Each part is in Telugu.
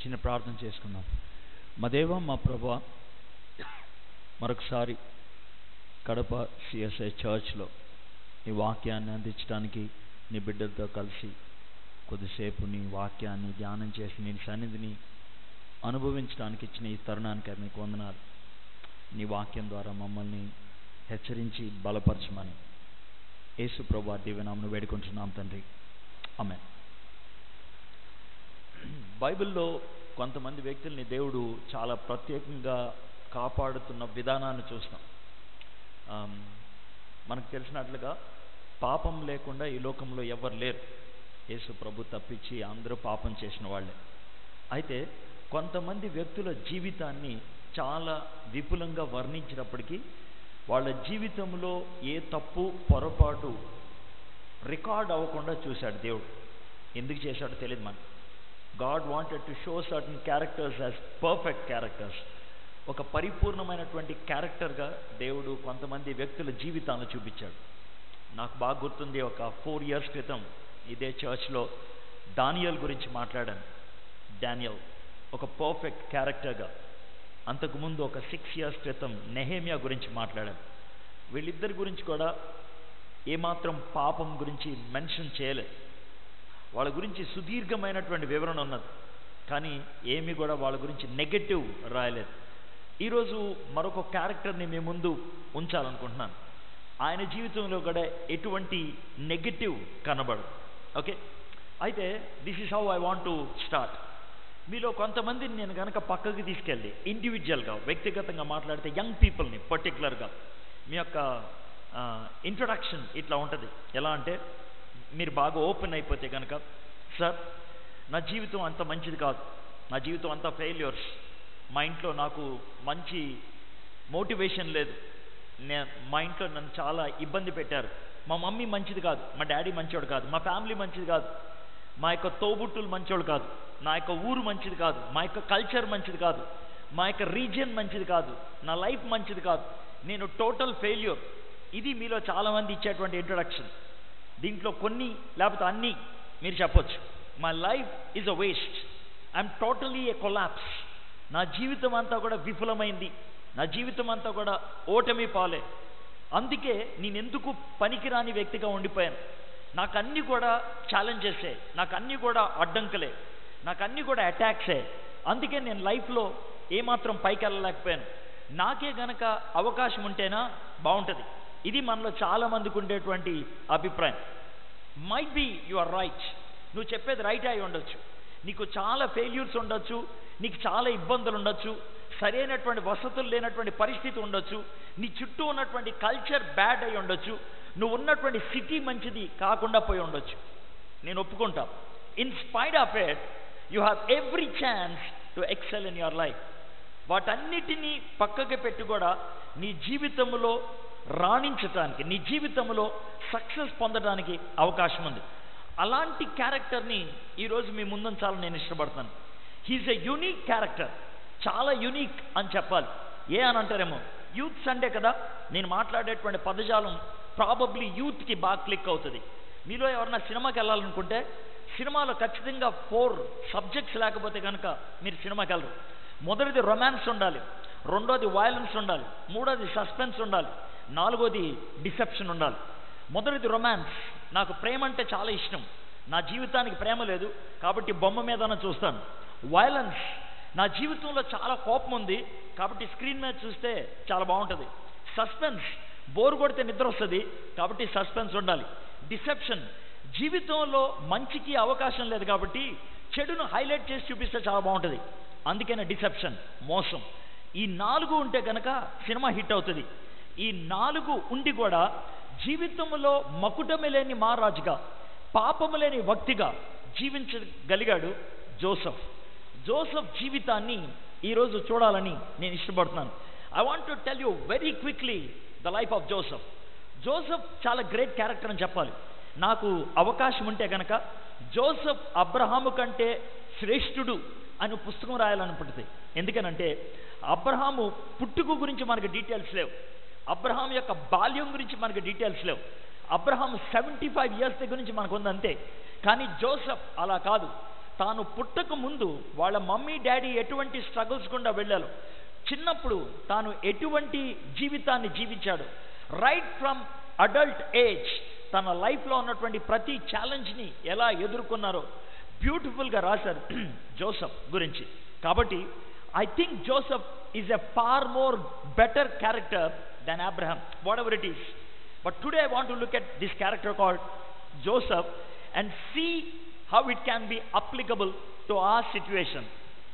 చిన్న ప్రార్థన చేసుకుందాం మా దేవ మా ప్రభా మరొకసారి కడప సిఎస్ఐ చర్చ్లో నీ వాక్యాన్ని అందించడానికి నీ బిడ్డలతో కలిసి కొద్దిసేపు నీ వాక్యాన్ని ధ్యానం చేసి నీ సన్నిధిని అనుభవించడానికి ఇచ్చిన ఈ తరుణానికి మీకు వందనాలు నీ వాక్యం ద్వారా మమ్మల్ని హెచ్చరించి బలపరచమని యేసు ప్రభా దివ్యనామను వేడుకుంటున్నాం తండ్రి ఆమె బైబిల్లో కొంతమంది వ్యక్తుల్ని దేవుడు చాలా ప్రత్యేకంగా కాపాడుతున్న విధానాన్ని చూస్తాం ఆమ్, మనకు తెలిసినట్లుగా పాపం లేకుండా ఈ లోకంలో ఎవరు లేరు యేసు ప్రభు తప్పించి అందరూ పాపం చేసిన వాళ్ళే అయితే కొంతమంది వ్యక్తుల జీవితాన్ని చాలా విపులంగా వర్ణించినప్పటికీ వాళ్ళ జీవితంలో ఏ తప్పు పొరపాటు రికార్డ్ అవ్వకుండా చూశాడు దేవుడు ఎందుకు చేశాడో తెలియదు మనకి God wanted to show certain characters as perfect characters ఒక పరిపూర్ణమైనటువంటి క్యారెక్టర్గా దేవుడు కొంతమంది వ్యక్తుల జీవితాలను చూపించాడు నాకు బాగా గుర్తుంది ఒక ఫోర్ ఇయర్స్ క్రితం ఇదే చర్చ్లో డానియల్ గురించి మాట్లాడాను డానియల్ ఒక పర్ఫెక్ట్ క్యారెక్టర్గా అంతకుముందు ఒక సిక్స్ ఇయర్స్ క్రితం నెహేమియా గురించి మాట్లాడాను వీళ్ళిద్దరి గురించి కూడా ఏమాత్రం పాపం గురించి మెన్షన్ చేయలేదు వాళ్ళ గురించి సుదీర్ఘమైనటువంటి వివరణ ఉన్నది కానీ ఏమీ కూడా వాళ్ళ గురించి నెగటివ్ రాయలేదు ఈరోజు మరొక క్యారెక్టర్ని మీ ముందు ఉంచాలనుకుంటున్నాను ఆయన జీవితంలో కూడా ఎటువంటి నెగటివ్ కనబడదు ఓకే అయితే this is how I want to start మీలో కొంతమందిని నేను కనుక పక్కకి తీసుకెళ్ళి ఇండివిజువల్గా వ్యక్తిగతంగా మాట్లాడితే యంగ్ పీపుల్ని పర్టికులర్గా మీ యొక్క ఇంట్రొడక్షన్ ఇట్లా ఉంటుంది ఎలా అంటే మీరు బాగా ఓపెన్ అయిపోతే కనుక సార్ నా జీవితం అంత మంచిది కాదు నా జీవితం అంతా ఫెయిల్యూర్స్ మా ఇంట్లో నాకు మంచి మోటివేషన్ లేదు నే మా ఇంట్లో నన్ను చాలా ఇబ్బంది పెట్టారు మా మమ్మీ మంచిది కాదు మా డాడీ మంచోడు కాదు మా ఫ్యామిలీ మంచిది కాదు మా యొక్క తోబుట్టులు మంచోడు కాదు నా యొక్క ఊరు మంచిది కాదు మా యొక్క కల్చర్ మంచిది కాదు మా యొక్క రీజియన్ మంచిది కాదు నా లైఫ్ మంచిది కాదు నేను టోటల్ ఫెయిల్యూర్ ఇది మీలో చాలామంది ఇచ్చేటువంటి ఇంట్రొడక్షన్ దీంట్లో కొన్ని లేకపోతే అన్నీ మీరు చెప్పొచ్చు my life is a waste I'm totally a collapse నా జీవితం అంతా కూడా విఫలమైంది నా జీవితం అంతా కూడా ఓటమి పాలే అందుకే నేను ఎందుకు పనికిరాని వ్యక్తిగా ఉండిపోయాను నాకు అన్నీ కూడా ఛాలెంజెసే నాకు అన్నీ కూడా అడ్డంకులే నాకు అన్నీ కూడా అటాక్సే అందుకే నేను లైఫ్లో ఏమాత్రం పైకి వెళ్ళలేకపోయాను నాకే గనక అవకాశం ఉంటేనా బాగుంటుంది ఇది మనలో చాలా మందికి ఉండేటువంటి అభిప్రాయం might be you are right నువ్వు చెప్పేది రైట్ అయి ఉండొచ్చు నీకు చాలా ఫెయిల్యూర్స్ ఉండొచ్చు నీకు చాలా ఇబ్బందులు ఉండొచ్చు సరైనటువంటి వసతులు లేనటువంటి పరిస్థితి ఉండొచ్చు నీ చుట్టూ ఉన్నటువంటి కల్చర్ బ్యాడ్ అయి ఉండొచ్చు నువ్వు ఉన్నటువంటి సిటీ మంచిది కాకుండా పోయి ఉండొచ్చు నేను ఒప్పుకుంటా in spite of it you have every chance to excel in your life వాటన్నిటినీ పక్కకి పెట్టి కూడా నీ జీవితంలో రాణించటానికి నీ జీవితంలో సక్సెస్ పొందడానికి అవకాశం ఉంది అలాంటి క్యారెక్టర్ని ఈరోజు మీ ముందుంచాలని నేను ఇష్టపడతాను హీఈస్ ఎ యూనిక్ క్యారెక్టర్ చాలా యూనిక్ అని చెప్పాలి ఏ అని అంటారేమో యూత్ సండే కదా నేను మాట్లాడేటువంటి పదజాలం ప్రాబబ్లీ యూత్కి బాగా క్లిక్ అవుతుంది మీలో ఎవరన్నా సినిమాకి వెళ్ళాలనుకుంటే సినిమాలో ఖచ్చితంగా ఫోర్ సబ్జెక్ట్స్ లేకపోతే కనుక మీరు సినిమాకి వెళ్ళరు మొదటిది రొమాన్స్ ఉండాలి రెండోది వయలెన్స్ ఉండాలి మూడోది సస్పెన్స్ ఉండాలి నాలుగోది డిసెప్షన్ ఉండాలి మొదటిది రొమాన్స్ నాకు ప్రేమ అంటే చాలా ఇష్టం నా జీవితానికి ప్రేమ లేదు కాబట్టి బొమ్మ మీదన చూస్తాను వయలెన్స్ నా జీవితంలో చాలా కోపం ఉంది కాబట్టి స్క్రీన్ మీద చూస్తే చాలా బాగుంటుంది సస్పెన్స్ బోర్ కొడితే నిద్ర వస్తుంది కాబట్టి సస్పెన్స్ ఉండాలి డిసెప్షన్ జీవితంలో మంచికి అవకాశం లేదు కాబట్టి చెడును హైలైట్ చేసి చూపిస్తే చాలా బాగుంటుంది అందుకనే డిసెప్షన్ మోసం ఈ నాలుగు ఉంటే కనుక సినిమా హిట్ అవుతుంది ఈ నాలుగు ఉండి కూడా జీవితంలో మకుటమి లేని మహారాజుగా పాపము లేని వ్యక్తిగా జీవించగలిగాడు జోసఫ్ జోసఫ్ జీవితాన్ని ఈరోజు చూడాలని నేను ఇష్టపడుతున్నాను I want to tell you very quickly the life of Joseph Joseph చాలా గ్రేట్ క్యారెక్టర్ అని చెప్పాలి నాకు అవకాశం ఉంటే కనుక జోసఫ్ అబ్రహాము కంటే శ్రేష్ఠుడు అని పుస్తకం రాయాలనుకుంటుంది ఎందుకనంటే అబ్రహాము పుట్టుక గురించి మనకు డీటెయిల్స్ లేవు అబ్రహాం యొక్క బాల్యం గురించి మనకు డీటెయిల్స్ లేవు అబ్రహాం సెవెంటీ ఫైవ్ ఇయర్స్ దగ్గర నుంచి మనకు ఉంది అంతే కానీ జోసఫ్ అలా కాదు తాను పుట్టక ముందు వాళ్ళ మమ్మీ డాడీ ఎటువంటి స్ట్రగుల్స్ గుండా వెళ్ళారు చిన్నప్పుడు తాను ఎటువంటి జీవితాన్ని జీవించాడు రైట్ ఫ్రమ్ అడల్ట్ ఏజ్ తన లైఫ్లో ఉన్నటువంటి ప్రతి ఛాలెంజ్ని ఎలా ఎదుర్కొన్నారో బ్యూటిఫుల్గా రాశారు జోసఫ్ గురించి కాబట్టి I think Joseph is a far more better character than Abraham whatever it is but today I want to look at this character called Joseph and see how it can be applicable to a situation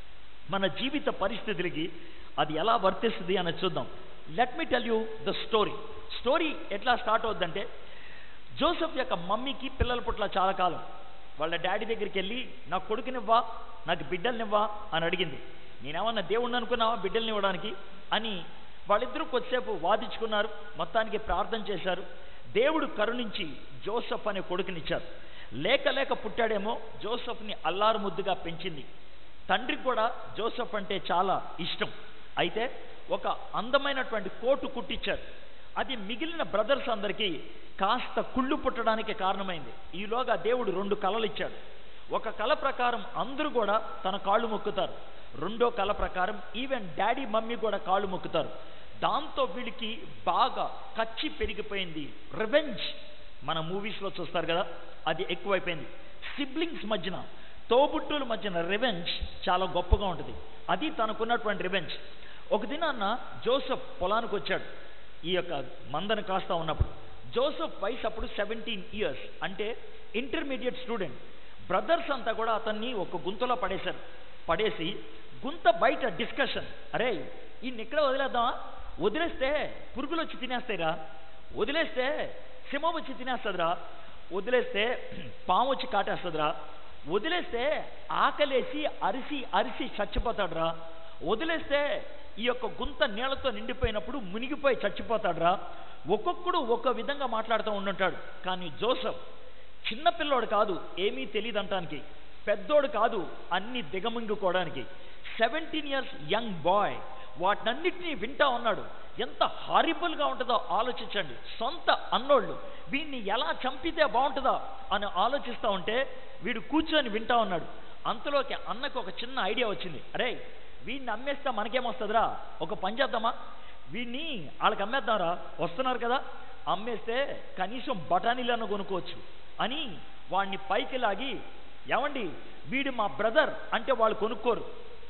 మన జీవిత పరిస్థితులకి అది ఎలా వర్తిస్తుంది అని చూద్దాం let me tell you the story story ఎట్లా స్టార్ట్ అవుద్దంటే జోసఫ్ యొక్క మమ్మీకి పిల్లల పుట్ల చాలా కాలం వాళ్ళ డాడీ దగ్గరికి వెళ్ళి నా కొడుకునివ్వా నాకు బిడ్డల్నివ్వా అని అడిగింది నేనేమన్నా దేవుణ్ణి అనుకున్నావా బిడ్డల్ని ఇవ్వడానికి అని వాళ్ళిద్దరూ కొద్దిసేపు వాదించుకున్నారు మొత్తానికి ప్రార్థన చేశారు దేవుడు కరుణించి జోసఫ్ అనే కొడుకునిచ్చారు లేక లేక పుట్టాడేమో జోసఫ్ని అల్లారు ముద్దుగా పెంచింది తండ్రికి కూడా జోసఫ్ అంటే చాలా ఇష్టం అయితే ఒక అందమైనటువంటి కోటు కుట్టించారు అది మిగిలిన బ్రదర్స్ అందరికీ కాస్త కుళ్ళు పుట్టడానికి కారణమైంది ఈలోగా దేవుడు రెండు కళలు ఇచ్చాడు ఒక కళ ప్రకారం అందరూ కూడా తన కాళ్ళు మొక్కుతారు రెండో కళ ప్రకారం ఈవెన్ డాడీ మమ్మీ కూడా కాళ్ళు మొక్కుతారు దాంతో వీళ్ళకి బాగా కచ్చి పెరిగిపోయింది రివెంజ్ మన మూవీస్లో చూస్తారు కదా అది ఎక్కువైపోయింది సిబ్లింగ్స్ మధ్యన తోబుట్టుల మధ్యన రివెంజ్ చాలా గొప్పగా ఉంటుంది అది తనకున్నటువంటి రివెంజ్ ఒక దినాన్న జోసఫ్ పొలానికి వచ్చాడు ఈ యొక్క మందను కాస్తా ఉన్నప్పుడు జోసఫ్ వయసు అప్పుడు సెవెంటీన్ ఇయర్స్ అంటే ఇంటర్మీడియట్ స్టూడెంట్ బ్రదర్స్ అంతా కూడా అతన్ని ఒక గుంతలో పడేశారు పడేసి గుంత బయట డిస్కషన్ అరే ఈయన ఇక్కడ వదిలేద్దామా వదిలేస్తే పురుగులు వచ్చి తినేస్తాయిరా వదిలేస్తే సింహం వచ్చి తినేస్తుందిరా వదిలేస్తే పాము వచ్చి కాటేస్తుందిరా వదిలేస్తే ఆకలేసి అరిసి అరిసి చచ్చిపోతాడురా వదిలేస్తే ఈ యొక్క గుంత నీళ్లతో నిండిపోయినప్పుడు మునిగిపోయి చచ్చిపోతాడురా ఒక్కొక్కడు ఒక్కో విధంగా మాట్లాడుతూ ఉండుంటాడు కానీ జోసఫ్ చిన్నపిల్లోడు కాదు ఏమీ తెలియదంటానికి పెద్దోడు కాదు అన్ని దిగమింగుకోవడానికి సెవెంటీన్ ఇయర్స్ యంగ్ బాయ్ వాటన్నిటినీ వింటా ఉన్నాడు ఎంత హారిబుల్గా ఉంటుందో ఆలోచించండి సొంత అన్నోళ్ళు వీడిని ఎలా చంపితే బాగుంటుందా అని ఆలోచిస్తూ ఉంటే వీడు కూర్చొని వింటా ఉన్నాడు అంతలోకి అన్నకు ఒక చిన్న ఐడియా వచ్చింది అరే వీడిని అమ్మేస్తే మనకేమొస్తుందిరా ఒక పని చేద్దామా వీడిని వాళ్ళకి అమ్మేద్దాంరా వస్తున్నారు కదా అమ్మేస్తే కనీసం బఠానీలను కొనుక్కోవచ్చు అని వాడిని పైకి లాగి ఏమండి వీడు మా బ్రదర్ అంటే వాళ్ళు కొనుక్కోరు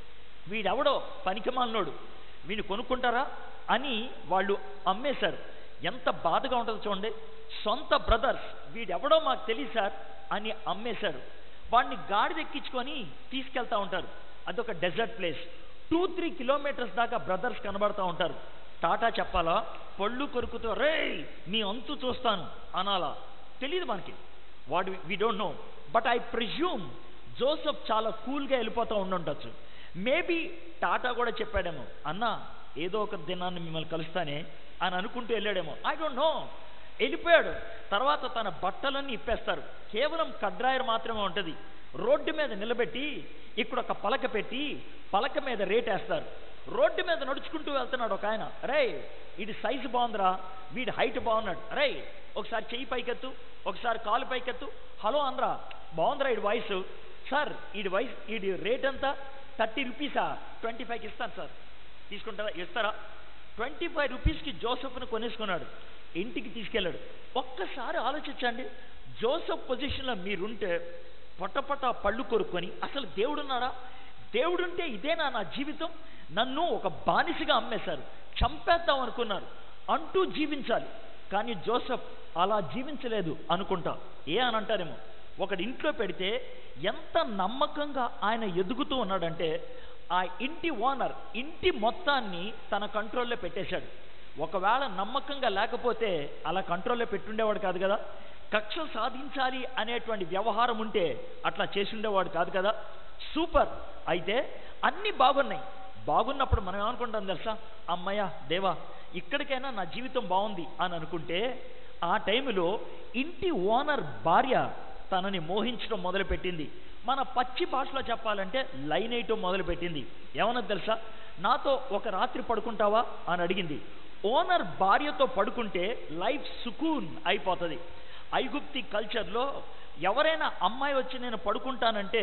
వీడెవడో పనికిమాలినోడు వీడిని కొనుక్కుంటారా అని వాళ్ళు అమ్మేశారు ఎంత బాధగా ఉంటుందో చూడండి సొంత బ్రదర్స్ వీడెవడో మాకు తెలియదు సార్ అని అమ్మేశారు వాడిని గాడిదెక్కించుకొని తీసుకెళ్తా ఉంటారు అదొక desert place two three kilometres దాకా బ్రదర్స్ కనబడతా ఉంటారు టాటా చెప్పాలా పళ్ళు కొరుకుతూ రే నీ అంతు చూస్తాను అనాలా తెలియదు మనకి వాడు we don't know but I presume Joseph చాలా కూల్గా వెళ్ళిపోతూ ఉండుండొచ్చు మేబీ టాటా కూడా చెప్పాడేమో అన్న ఏదో ఒక దినాన్ని మిమ్మల్ని కలుస్తానే అని అనుకుంటూ వెళ్ళాడేమో ఐ డోంట్ నో వెళ్ళిపోయాడు తర్వాత తన బట్టలన్నీ ఇప్పేస్తారు కేవలం కడ్రాయర్ మాత్రమే ఉంటుంది రోడ్డు మీద నిలబెట్టి ఇక్కడ ఒక పలక పెట్టి పలక మీద రేట్ వేస్తారు రోడ్డు మీద నడుచుకుంటూ వెళ్తున్నాడు ఒక ఆయన రే ఇది సైజు బాగుందిరా వీడి హైట్ బాగున్నాడు రే ఒకసారి చెయ్యి పైకెత్తు ఒకసారి కాలు పైకెత్తు హలో అనరా బాగుందిరా ఈడి వాయిస్ సార్ ఈడి వాయిస్ ఈడి రేట్ ఎంత థర్టీ రూపీసా ట్వంటీ ఫైవ్కి ఇస్తాను సార్ తీసుకుంటారా ఇస్తారా ట్వంటీ ఫైవ్ రూపీస్కి జోసఫ్ను కొనేసుకున్నాడు ఇంటికి తీసుకెళ్ళాడు ఒక్కసారి ఆలోచించండి జోసఫ్ పొజిషన్లో మీరుంటే పొట్టపొట్ట పళ్ళు కొరుక్కొని అసలు దేవుడున్నాడా దేవుడుంటే ఇదేనా నా జీవితం నన్ను ఒక బానిసగా అమ్మేశారు చంపేద్దాం అనుకున్నారు అంటూ జీవించాలి కానీ జోసఫ్ అలా జీవించలేదు అనుకుంటా ఏ అని అంటారేమో ఒకటి ఇంట్లో పెడితే ఎంత నమ్మకంగా ఆయన ఎదుగుతూ ఉన్నాడంటే ఆ ఇంటి ఓనర్ ఇంటి మొత్తాన్ని తన కంట్రోల్లో పెట్టేశాడు ఒకవేళ నమ్మకంగా లేకపోతే అలా కంట్రోల్లో పెట్టుండేవాడు కాదు కదా కక్ష సాధించాలి అనేటువంటి వ్యవహారం ఉంటే అట్లా చేసి ఉండేవాడు కాదు కదా సూపర్ అయితే అన్నీ బాగున్నాయి బాగున్నప్పుడు మనం ఏమనుకుంటాం తెలుసా అమ్మయ్య దేవా ఇక్కడికైనా నా జీవితం బాగుంది అని అనుకుంటే ఆ టైంలో ఇంటి ఓనర్ భార్య తనని మోహించడం మొదలుపెట్టింది మన పచ్చి భాషలో చెప్పాలంటే లైన్ వేయటం మొదలుపెట్టింది ఏమన్నది తెలుసా నాతో ఒక రాత్రి పడుకుంటావా అని అడిగింది ఓనర్ భార్యతో పడుకుంటే లైఫ్ సుకూన్ అయిపోతుంది ఐగుప్తి కల్చర్లో ఎవరైనా అమ్మాయి వచ్చి నేను పడుకుంటానంటే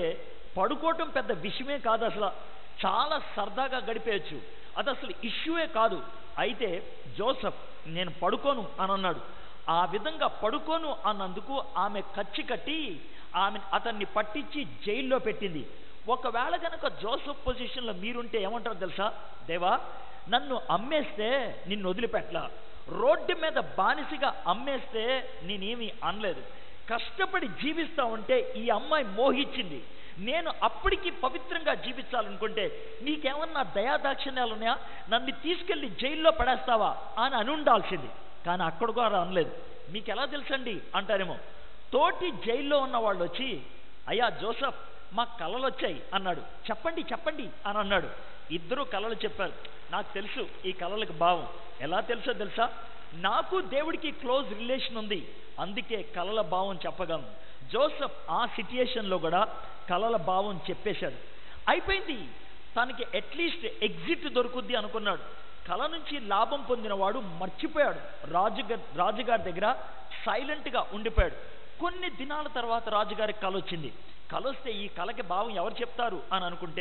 పడుకోవటం పెద్ద విషయమే కాదు అసలు చాలా సరదాగా గడిపేయచ్చు అది అసలు ఇష్యూయే కాదు అయితే జోసఫ్ నేను పడుకోను అని అన్నాడు ఆ విధంగా పడుకోను అన్నందుకు ఆమె కచ్చి కట్టి ఆమె అతన్ని పట్టించి జైల్లో పెట్టింది ఒకవేళ కనుక జోసఫ్ పొజిషన్లో మీరుంటే ఏమంటారు తెలుసా దేవా నన్ను అమ్మేస్తే నిన్ను వదిలిపెట్టలా రోడ్డు మీద బానిసగా అమ్మేస్తే నేనేమీ అనలేదు కష్టపడి జీవిస్తా ఉంటే ఈ అమ్మాయి మోహించింది నేను అప్పటికి పవిత్రంగా జీవించాలనుకుంటే నీకేమన్నా దయాదాక్షిణ్యాలు ఉన్నాయా నన్ను తీసుకెళ్లి జైల్లో పడేస్తావా అని అని ఉండాల్సింది కానీ అక్కడ కూడా అనలేదు మీకు ఎలా తెలుసండి అంటారేమో తోటి జైల్లో ఉన్న వాళ్ళు వచ్చి అయ్యా జోసఫ్ మా కళలు వచ్చాయి అన్నాడు చెప్పండి చెప్పండి అని అన్నాడు ఇద్దరు కళలు చెప్పారు నాకు తెలుసు ఈ కళలకు భావం ఎలా తెలుసో తెలుసా నాకు దేవుడికి క్లోజ్ రిలేషన్ ఉంది అందుకే కళల భావం చెప్పగలను జోసఫ్ ఆ సిట్యుయేషన్లో కూడా కళల భావం చెప్పేశాడు అయిపోయింది తనకి అట్లీస్ట్ ఎగ్జిట్ దొరుకుద్ది అనుకున్నాడు కళ నుంచి లాభం పొందినవాడు మర్చిపోయాడు రాజుగారి రాజుగారి దగ్గర సైలెంట్గా ఉండిపోయాడు కొన్ని దినాల తర్వాత రాజుగారికి కళ వచ్చింది కళ వస్తే ఈ కళకి భావం ఎవరు చెప్తారు అని అనుకుంటే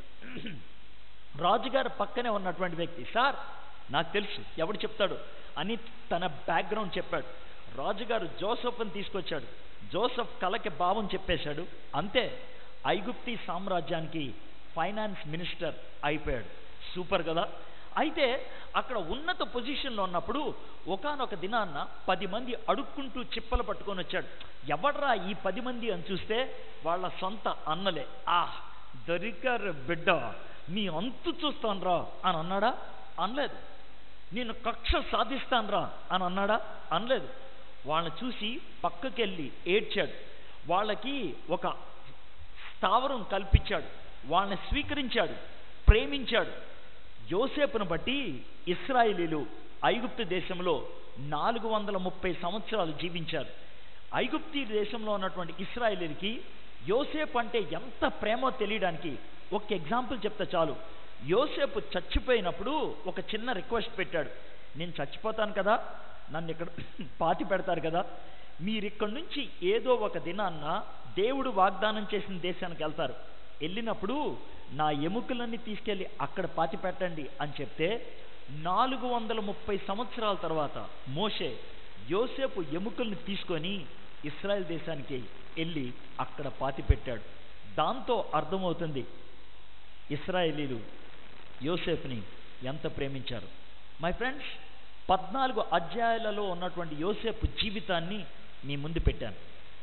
రాజుగారి పక్కనే ఉన్నటువంటి వ్యక్తి సార్ నాకు తెలుసు ఎవడు చెప్తాడు అని తన బ్యాక్గ్రౌండ్ చెప్పాడు రాజుగారు జోసఫ్ని తీసుకొచ్చాడు జోసఫ్ కళకి భావం చెప్పేశాడు అంతే ఐగుప్తి సామ్రాజ్యానికి ఫైనాన్స్ మినిస్టర్ అయిపోయాడు సూపర్ కదా అయితే అక్కడ ఉన్నత పొజిషన్లో ఉన్నప్పుడు ఒకనొక దినాన్న పది మంది అడుక్కుంటూ చిప్పలు పట్టుకొని వచ్చాడు ఎవడ్రా ఈ పది మంది అని చూస్తే వాళ్ళ సొంత అన్నలే ఆ దొరికారు బిడ్డ నీ అంతు చూస్తాన్రా అని అన్నాడా అనలేదు నేను కక్ష సాధిస్తాన్రా అని అన్నాడా అనలేదు వాళ్ళని చూసి పక్కకెళ్ళి ఏడ్చాడు వాళ్ళకి ఒక స్థావరం కల్పించాడు వాళ్ళని స్వీకరించాడు ప్రేమించాడు యోసేపును బట్టి ఇస్రాయేలీలు ఐగుప్తు దేశంలో నాలుగు వందల ముప్పై సంవత్సరాలు జీవించారు ఐగుప్తి దేశంలో ఉన్నటువంటి ఇస్రాయేలీలకి యోసేపు అంటే ఎంత ప్రేమో తెలియడానికి ఒక ఎగ్జాంపుల్ చెప్తే చాలు యోసేపు చచ్చిపోయినప్పుడు ఒక చిన్న రిక్వెస్ట్ పెట్టాడు నేను చచ్చిపోతాను కదా నన్ను ఇక్కడ పాతి పెడతారు కదా మీరు ఇక్కడి నుంచి ఏదో ఒక దినాన్న దేవుడు వాగ్దానం చేసిన దేశానికి వెళ్తారు వెళ్ళినప్పుడు నా ఎముకలన్నీ తీసుకెళ్ళి అక్కడ పాతి పెట్టండి అని చెప్తే నాలుగు వందల ముప్పై సంవత్సరాల తర్వాత మోషే యోసేపు ఎముకల్ని తీసుకొని ఇస్రాయెల్ దేశానికి వెళ్ళి అక్కడ పాతి పెట్టాడు దాంతో అర్థమవుతుంది ఇస్రాయేలీలు యోసేఫ్ని ఎంత ప్రేమించారు మై ఫ్రెండ్స్ పద్నాలుగు అధ్యాయాలలో ఉన్నటువంటి యోసేపు జీవితాన్ని మీ ముందు పెట్టాను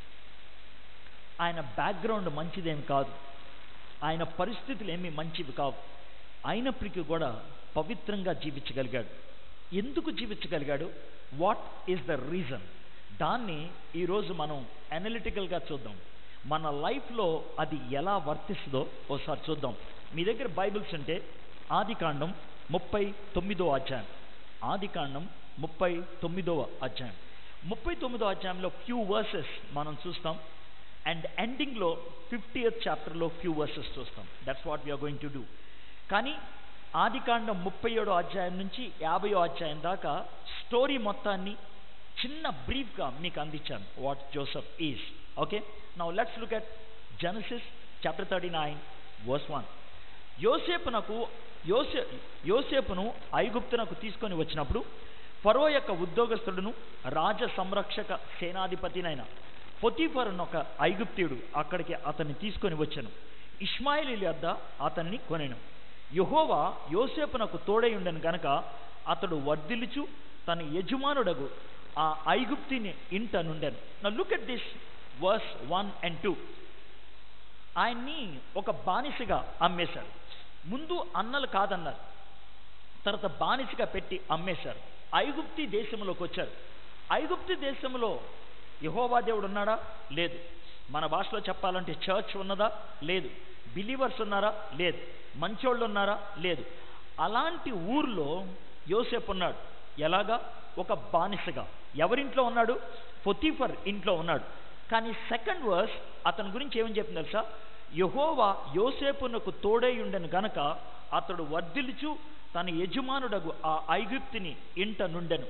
ఆయన బ్యాక్గ్రౌండ్ మంచిదేం కాదు ఆయన పరిస్థితులు ఏమీ మంచివి కావు అయినప్పటికీ కూడా పవిత్రంగా జీవించగలిగాడు ఎందుకు జీవించగలిగాడు వాట్ ఈస్ ద రీజన్ దాన్ని ఈరోజు మనం అనలిటికల్గా చూద్దాం మన లైఫ్లో అది ఎలా వర్తిస్తుందో ఒకసారి చూద్దాం మీ దగ్గర బైబిల్స్ ఉంటే ఆదికాండం ముప్పై తొమ్మిదో అధ్యాయం ఆదికాండం ముప్పై తొమ్మిదవ అధ్యాయం ముప్పై తొమ్మిదో అధ్యాయంలో ఫ్యూ వర్సెస్ మనం చూస్తాం అండ్ ఎండింగ్లో ఫిఫ్టీ ఎయిత్ చాప్టర్లో ఫ్యూ వర్సెస్ చూస్తాం that's what we're going to do కానీ ఆదికాండం ముప్పై ఏడో అధ్యాయం నుంచి యాభయో అధ్యాయం దాకా స్టోరీ మొత్తాన్ని చిన్న బ్రీఫ్గా మీకు అందించాను what Joseph is okay now let's look at Genesis chapter thirty nine verse one యోసేపునకు యోసే యోసేపును ఐగుప్తునకు తీసుకొని వచ్చినప్పుడు ఫరో యొక్క ఉద్యోగస్తుడును రాజ సంరక్షక సేనాధిపతినైన పొతీఫరును ఒక ఐగుప్తీయుడు అక్కడికి అతన్ని తీసుకొని వచ్చాను ఇస్మాయిలీ వద్ద అతన్ని కొనెను యహోవా యోసేపునకు తోడై ఉండను గనక అతడు వర్ధిల్లుచు తన యజమానుడగు ఆ ఐగుప్తిని ఇంట నుండెను now look at this verse one and two ఆయన్ని ఒక బానిసగా అమ్మేశారు ముందు అన్నలు కాదన్నారు తర్వాత బానిసగా పెట్టి అమ్మేశారు ఐగుప్తి దేశంలోకి వచ్చారు ఐగుప్తి దేశంలో యహోవా దేవుడు ఉన్నాడా లేదు మన భాషలో చెప్పాలంటే చర్చ్ ఉన్నదా లేదు బిలీవర్స్ ఉన్నారా లేదు మంచోళ్ళు ఉన్నారా లేదు అలాంటి ఊర్లో యోసేపు ఉన్నాడు ఎలాగా ఒక బానిసగా ఎవరింట్లో ఉన్నాడు ఫొతీఫర్ ఇంట్లో ఉన్నాడు కానీ సెకండ్ వర్స్ అతని గురించి ఏమని చెప్పింది తెలుసా యహోవా యోసేపునకు తోడై ఉండను గనక అతడు వర్ధిల్చుచు తన యజమానుడగు ఆ ఐగుప్తిని ఇంట నుండెను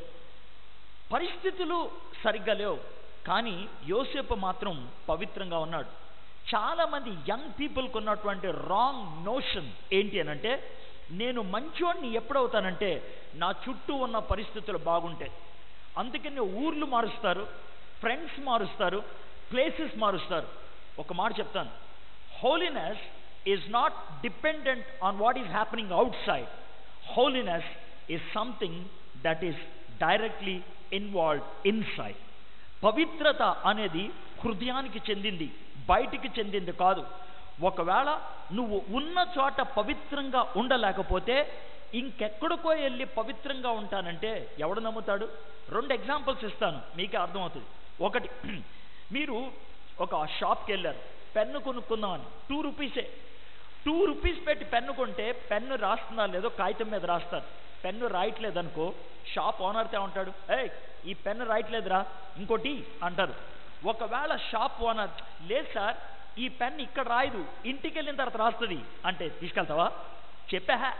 పరిస్థితులు సరిగ్గా లేవు కానీ యోసేపు మాత్రం పవిత్రంగా ఉన్నాడు చాలామంది యంగ్ పీపుల్కి ఉన్నటువంటి రాంగ్ నోషన్ ఏంటి అని అంటే నేను మంచోడిని ఎప్పుడవుతానంటే నా చుట్టూ ఉన్న పరిస్థితులు బాగుంటాయి అందుకని ఊర్లు మారుస్తారు ఫ్రెండ్స్ మారుస్తారు ప్లేసెస్ మారుస్తారు ఒక మాట చెప్తాను holiness is not dependent on what is happening outside holiness is something that is directly involve inside పవిత్రత అనేది హృదయానికి చెందింది బయటికి చెందింది కాదు ఒకవేళ నువ్వు ఉన్న చోట పవిత్రంగా ఉండలేకపోతే ఇంకెక్కడికో వెళ్ళి పవిత్రంగా ఉంటానంటే ఎవడు నమ్ముతాడు రెండు ఎగ్జాంపుల్స్ ఇస్తాను మీకే అర్థమవుతుంది ఒకటి మీరు ఒక షాప్కి వెళ్ళారు పెన్ను కొనుక్కుందామని టూ రూపీసే టూ రూపీస్ పెట్టి పెన్ను కొంటే పెన్ను రాస్తుందా లేదో కాగితం మీద రాస్తారు పెన్ను రాయట్లేదనుకో షాప్ ఓనర్తో ఉంటాడు ఏ ఈ పెన్ను రాయట్లేదురా ఇంకోటి అంటారు ఒకవేళ షాప్ ఓనర్ లేదు సార్ ఈ పెన్ ఇక్కడ రాయదు ఇంటికి వెళ్ళిన తర్వాత రాస్తుంది అంటే తీసుకెళ్తావా చెప్పా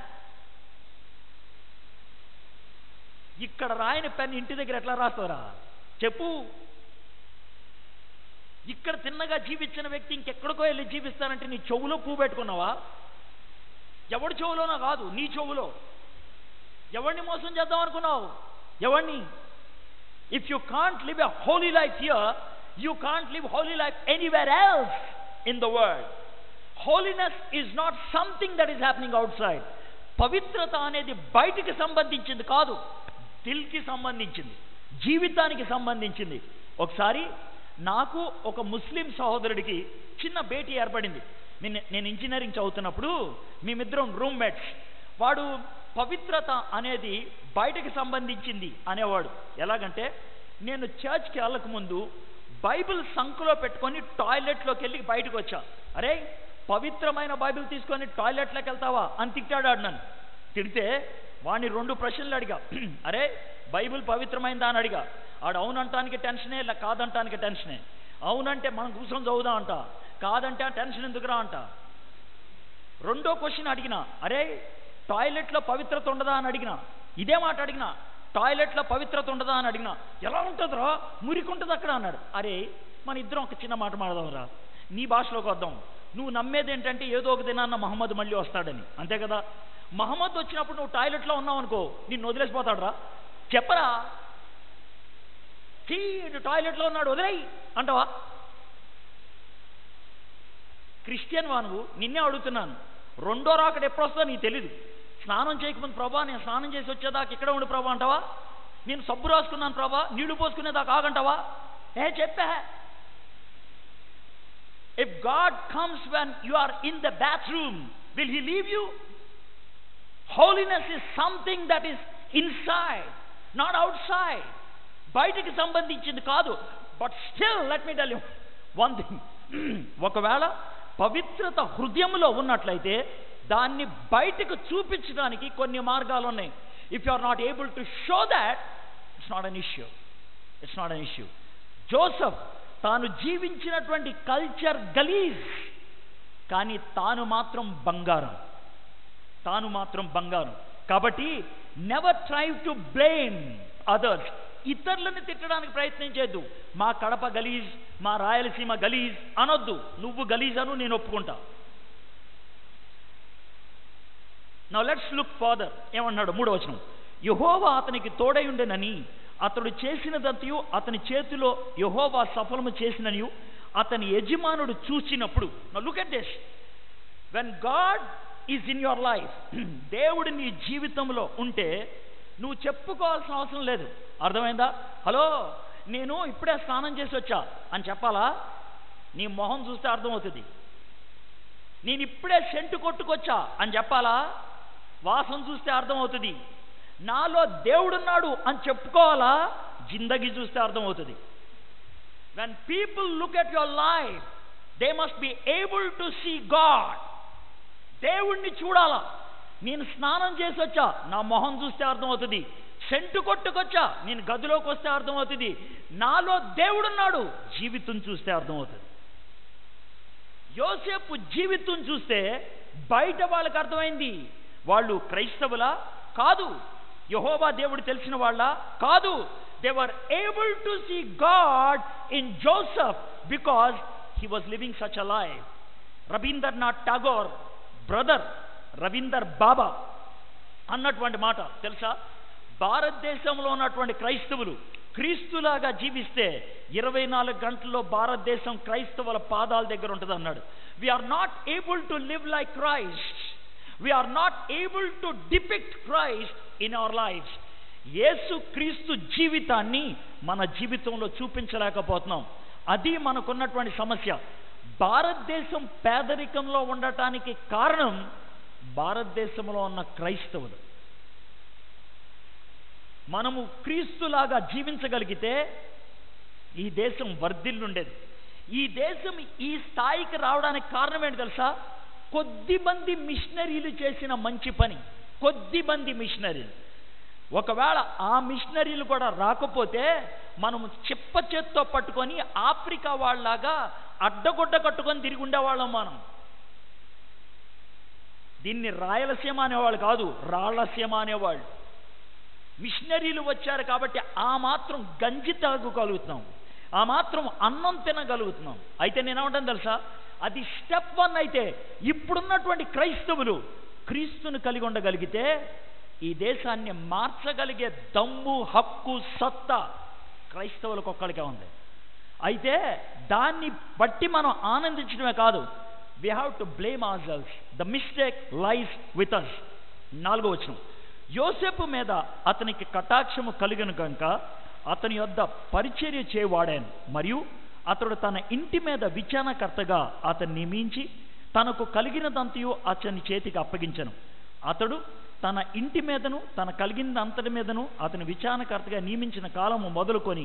ఇక్కడ రాయని పెన్ ఇంటి దగ్గర ఎట్లా రాస్తారా చెప్పు ఇక్కడ తిన్నగా జీవించిన వ్యక్తి ఇంకెక్కడికో వెళ్ళి జీవిస్తానంటే నీ చెవులో పువ్వు పెట్టుకున్నావా ఎవడి చెవులోనా కాదు నీ చెవులో ఎవరిని మోసం చేద్దాం అనుకున్నావు ఎవరిని if you can't live a holy life here you can't live holy life anywhere else in the world holiness is not something that is happening outside పవిత్రత అనేది బయటికి సంబంధించింది కాదు దిల్కి సంబంధించింది జీవితానికి సంబంధించింది ఒకసారి నాకు ఒక ముస్లిం సహోదరుడికి చిన్న భేటీ ఏర్పడింది నేను నేను ఇంజనీరింగ్ చదువుతున్నప్పుడు మేమిద్దరం రూమ్మేట్స్ వాడు పవిత్రత అనేది బయటకు సంబంధించింది అనేవాడు ఎలాగంటే నేను చర్చ్కి వెళ్ళక ముందు బైబిల్ సంఖలో పెట్టుకొని టాయిలెట్లోకి వెళ్ళి బయటకు వచ్చా అరే పవిత్రమైన బైబిల్ తీసుకొని టాయిలెట్లోకి వెళ్తావా అని తిట్టాడు నన్ను తిడితే వాడిని రెండు ప్రశ్నలు అడిగా అరే బైబిల్ పవిత్రమైందా అని అడిగా ఆడు అవునంటానికి టెన్షనే ఇలా కాదంటానికి టెన్షనే అవునంటే మనం కూర్చొని చదువుదాం అంట కాదంటే ఆ టెన్షన్ ఎందుకురా అంట రెండో క్వశ్చన్ అడిగిన అరే టాయిలెట్లో పవిత్రత ఉండదా అని అడిగిన ఇదే మాట అడిగిన టాయిలెట్లో పవిత్రత ఉండదా అని అడిగిన ఎలా ఉంటుందిరా మురికి ఉంటుంది అక్కడ అన్నాడు అరే మన ఇద్దరం ఒక చిన్న మాట మాడదాంరా నీ భాషలోకి వద్దాం నువ్వు నమ్మేది ఏంటంటే ఏదో ఒక దినాన్న మహమ్మద్ మళ్ళీ వస్తాడని అంతే కదా మహమ్మద్ వచ్చినప్పుడు నువ్వు టాయిలెట్లో ఉన్నావు అనుకో నిన్ను వదిలేసిపోతాడు రా చెప్పరా చీడు టాయిలెట్లో ఉన్నాడు వదిలేయి అంటావా క్రిస్టియన్ వా నువ్వు నిన్నే అడుగుతున్నాను రెండో రాకడ ఎప్పుడు వస్తుందో నీకు తెలీదు స్నానం చేయకముందు ప్రభా నేను స్నానం చేసి వచ్చేదాకా ఇక్కడ ఉండి ప్రభా అంటావా నేను సబ్బు రాసుకున్నాను ప్రభా నీళ్లు పోసుకునేదాకా ఆగంటావా ఏ చెప్పా if God comes when you are in the bathroom will he leave you holiness is something that is inside not outside బయటికి సంబంధించింది కాదు but still let me tell you one thing ఒకవేళ పవిత్రత హృదయంలో ఉన్నట్లయితే దాన్ని బయటకు చూపించడానికి కొన్ని మార్గాలు ఉన్నాయి if you are not able to show that it's not an issue it's not an issue Joseph తాను జీవించినటువంటి కల్చర్ గలీజ్ కానీ తాను మాత్రం బంగారం తాను మాత్రం బంగారం కాబట్టి never try to blame others ఇతరులను తిట్టడానికి ప్రయత్నం చేయొద్దు మా కడప గలీజ్ మా రాయలసీమ గలీజ్ అనొద్దు నువ్వు గలీజ్ అను నేను ఒప్పుకుంటా నా లెట్స్ లుక్ ఫాదర్ ఏమన్నాడు మూడో వచనం యహోవా అతనికి తోడై ఉండనని అతడు చేసినదంతయు అతని చేతిలో యహోవా సఫలము చేసిననియు అతని యజమానుడు చూసినప్పుడు now look at this when God is in your life దేవుడు నీ జీవితంలో ఉంటే నువ్వు చెప్పుకోవాల్సిన అవసరం లేదు అర్థమైందా హలో నేను ఇప్పుడే స్నానం చేసి వచ్చా అని చెప్పాలా నీ మొహం చూస్తే అర్థమవుతుంది నేను ఇప్పుడే సెంటు కొట్టుకొచ్చా అని చెప్పాలా వాసన చూస్తే అర్థమవుతుంది నాలో దేవుడున్నాడు అని చెప్పుకోవాలా జిందగీ చూస్తే అర్థమవుతుంది when people look at your life they must be able to see God దేవుణ్ణి చూడాలా నేను స్నానం చేసి వచ్చా నా మొహం చూస్తే అర్థమవుతుంది సెంటు కొట్టుకొచ్చా నేను గదిలోకి వస్తే అర్థమవుతుంది నాలో దేవుడున్నాడు జీవితం చూస్తే అర్థమవుతుంది యోసేపు జీవితం చూస్తే బయట వాళ్ళకి అర్థమైంది వాళ్ళు క్రైస్తవులా కాదు యహోవా దేవుడు తెలిసిన వాళ్ళ కాదు they were able to see God in Joseph because he was living such a life. Rabindranath Tagore brother Ravinder Baba అన్నటువంటి మాట తెలుసా భారతదేశంలో ఉన్నటువంటి క్రైస్తవులు క్రీస్తులాగా జీవిస్తే ఇరవై నాలుగు గంటల్లో భారతదేశం క్రైస్తవుల పాదాల దగ్గర ఉంటుంది అన్నాడు we're not able to live like Christ we're not able to depict Christ in our life Yesu Kristu జీవితాన్ని మన జీవితంలో చూపించలేకపోతున్నాం అది మనకున్నటువంటి సమస్య భారతదేశం పేదరికంలో ఉండటానికి కారణం భారతదేశంలో ఉన్న క్రైస్తవులు మనము క్రీస్తులాగా జీవించగలిగితే ఈ దేశం వర్ధిల్లుండేది ఈ దేశం ఈ స్థాయికి రావడానికి కారణం ఏంటి తెలుసా కొద్ది మంది మిషనరీలు చేసిన మంచి పని కొద్ది మంది మిషనరీలు ఒకవేళ ఆ మిషనరీలు కూడా రాకపోతే మనము చిప్ప చేత్తో పట్టుకొని ఆఫ్రికా వాళ్ళలాగా అడ్డగొడ్డ కట్టుకొని తిరిగి ఉండేవాళ్ళం మనం దీన్ని రాయలసీమ అనేవాళ్ళు కాదు రాళ్లసీమ అనేవాళ్ళు మిషనరీలు వచ్చారు కాబట్టి ఆ మాత్రం గంజి తాగగలుగుతున్నాం ఆ మాత్రం అన్నం తినగలుగుతున్నాం అయితే నేనేమంటాను తెలుసా అది స్టెప్ వన్ అయితే ఇప్పుడున్నటువంటి క్రైస్తవులు క్రీస్తుని కలిగి ఉండగలిగితే ఈ దేశాన్ని మార్చగలిగే దమ్ము హక్కు సత్తా క్రైస్తవులకు ఒక్కడికే ఉంది అయితే దాన్ని బట్టి మనం ఆనందించడమే కాదు we have to blame ourselves the mistake lies with us నాలుగో వచనం యోసేపు మీద అతనికి కటాక్షము కలిగిన కనుక అతని యొద్ద పరిచర్య చేయవాడాను మరియు అతడు తన ఇంటి మీద విచారణకర్తగా అతన్ని నియమించి తనకు కలిగినదంతయు అతని చేతికి అప్పగించను అతడు తన ఇంటి మీదను తన కలిగినదంతటి మీదను అతని విచారణకర్తగా నియమించిన కాలము మొదలుకొని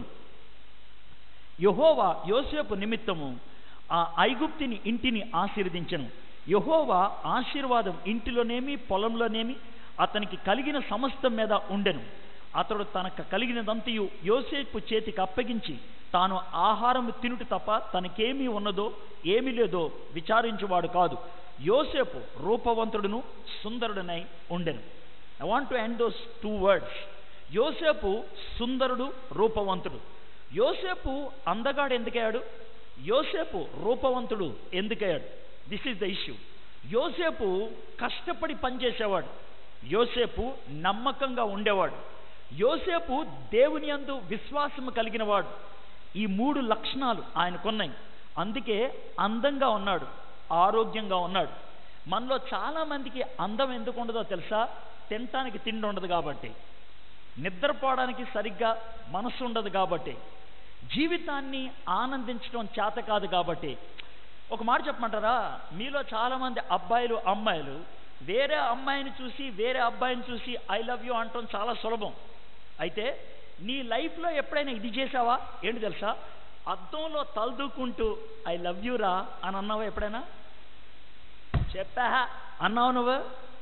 యహోవా యోసేపు నిమిత్తము ఆ ఐగుప్తిని ఇంటిని ఆశీర్వదించను యహోవా ఆశీర్వాదం ఇంటిలోనేమి పొలంలోనేమి అతనికి కలిగిన సమస్తం మీద ఉండెను అతడు తనకు కలిగినదంతయు యోసేపు చేతికి అప్పగించి తాను ఆహారం తినుట తప్ప తనకేమీ ఉన్నదో ఏమీ లేదో విచారించువాడు కాదు యోసేపు రూపవంతుడును సుందరుడనై ఉండెను I want to end those two words Yosepu సుందరుడు రూపవంతుడు యోసేపు అందగాడు ఎందుకయ్యాడు యోసేపు రూపవంతుడు ఎందుకయ్యాడు this is the issue Yosepu కష్టపడి పనిచేసేవాడు యోసేపు నమ్మకంగా ఉండేవాడు యోసేపు దేవుని యందు విశ్వాసము కలిగిన వాడు ఈ మూడు లక్షణాలు ఆయనకున్నాయి అందుకే అందంగా ఉన్నాడు ఆరోగ్యంగా ఉన్నాడు మనలో చాలామందికి అందం ఎందుకు ఉండదో తెలుసా తినటానికి తిండి ఉండదు కాబట్టి నిద్రపోవడానికి సరిగ్గా మనసు ఉండదు కాబట్టి జీవితాన్ని ఆనందించడం చేత కాదు కాబట్టి ఒక మాట చెప్పమంటారా మీలో చాలామంది అబ్బాయిలు అమ్మాయిలు వేరే అమ్మాయిని చూసి వేరే అబ్బాయిని చూసి ఐ లవ్ యూ అంటాం చాలా సులభం అయితే నీ లైఫ్లో ఎప్పుడైనా ఇది చేసావా ఏంటి తెలుసా అద్దంలో తలదూకుంటూ ఐ లవ్ యూ రా అని అన్నావా ఎప్పుడైనా చెప్పా అన్నావు నువ్వు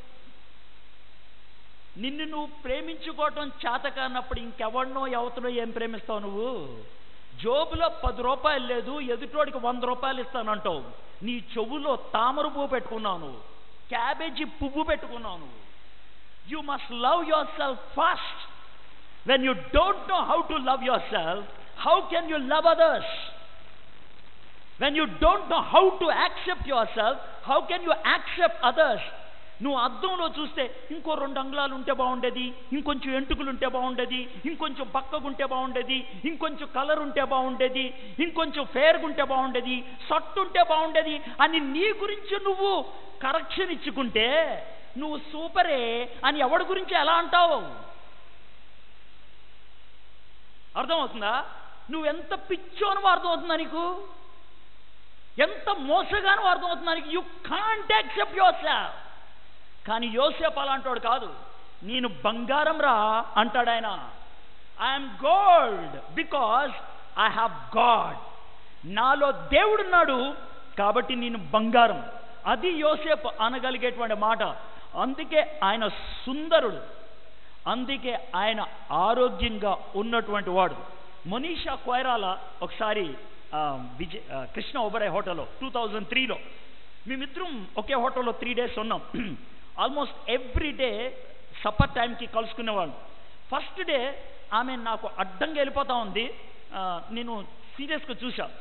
నిన్ను నువ్వు ప్రేమించుకోవటం చేత కానప్పుడు ఇంకెవడినో ఎవతనో ఏం ప్రేమిస్తావు నువ్వు జోబులో పది రూపాయలు లేదు ఎదుటోడికి వంద రూపాయలు ఇస్తానంటావు నీ చెవులో తామర పువ్వు పెట్టుకున్నావు నువ్వు క్యాబేజీ పువ్వు పెట్టుకున్నావు నువ్వు you must love yourself first when you don't know how to love yourself how can you love others when you don't know how to accept yourself how can you accept others నువ్వు అద్దంలో చూస్తే ఇంకో రెండు అంగుళాలు ఉంటే బాగుండేది ఇంకొంచెం ఎంటుకలు ఉంటే బాగుండేది ఇంకొంచెం పక్కగా ఉంటే బాగుండేది ఇంకొంచెం కలర్ ఉంటే బాగుండేది ఇంకొంచెం ఫేర్గా ఉంటే బాగుండేది సట్టు ఉంటే బాగుండేది అని నీ గురించి నువ్వు కరెక్షన్ ఇచ్చుకుంటే నువ్వు సూపరే అని ఎవడి గురించి ఎలా అంటావు అర్థమవుతుందా నువ్వెంత పిచ్చోను అర్థమవుతుందా నీకు ఎంత మోసగాను అర్థమవుతుందా నీకు you can't accept yourself కానీ యోసేపు అలాంటోడు కాదు నేను బంగారం రా అంటాడు ఆయన I'm gold because I have God నాలో దేవుడున్నాడు కాబట్టి నేను బంగారం అది యోసేపు అనగలిగేటువంటి మాట అందుకే ఆయన సుందరుడు అందుకే ఆయన ఆరోగ్యంగా ఉన్నటువంటి వాడు మనీషా కొయరాల ఒకసారి ఆ, విజయ్ ఆ, కృష్ణ ఒబరాయ్ హోటల్లో టూ థౌజండ్ త్రీలో మేమిద్దరం ఒకే హోటల్లో త్రీ డేస్ ఉన్నాం ఆల్మోస్ట్ ఎవ్రీ డే సప్పర్ టైంకి కలుసుకునేవాళ్ళం ఫస్ట్ డే ఆమె నాకు అడ్డంగా వెళ్ళిపోతా ఉంది ఆ, నేను సీరియస్గా చూసా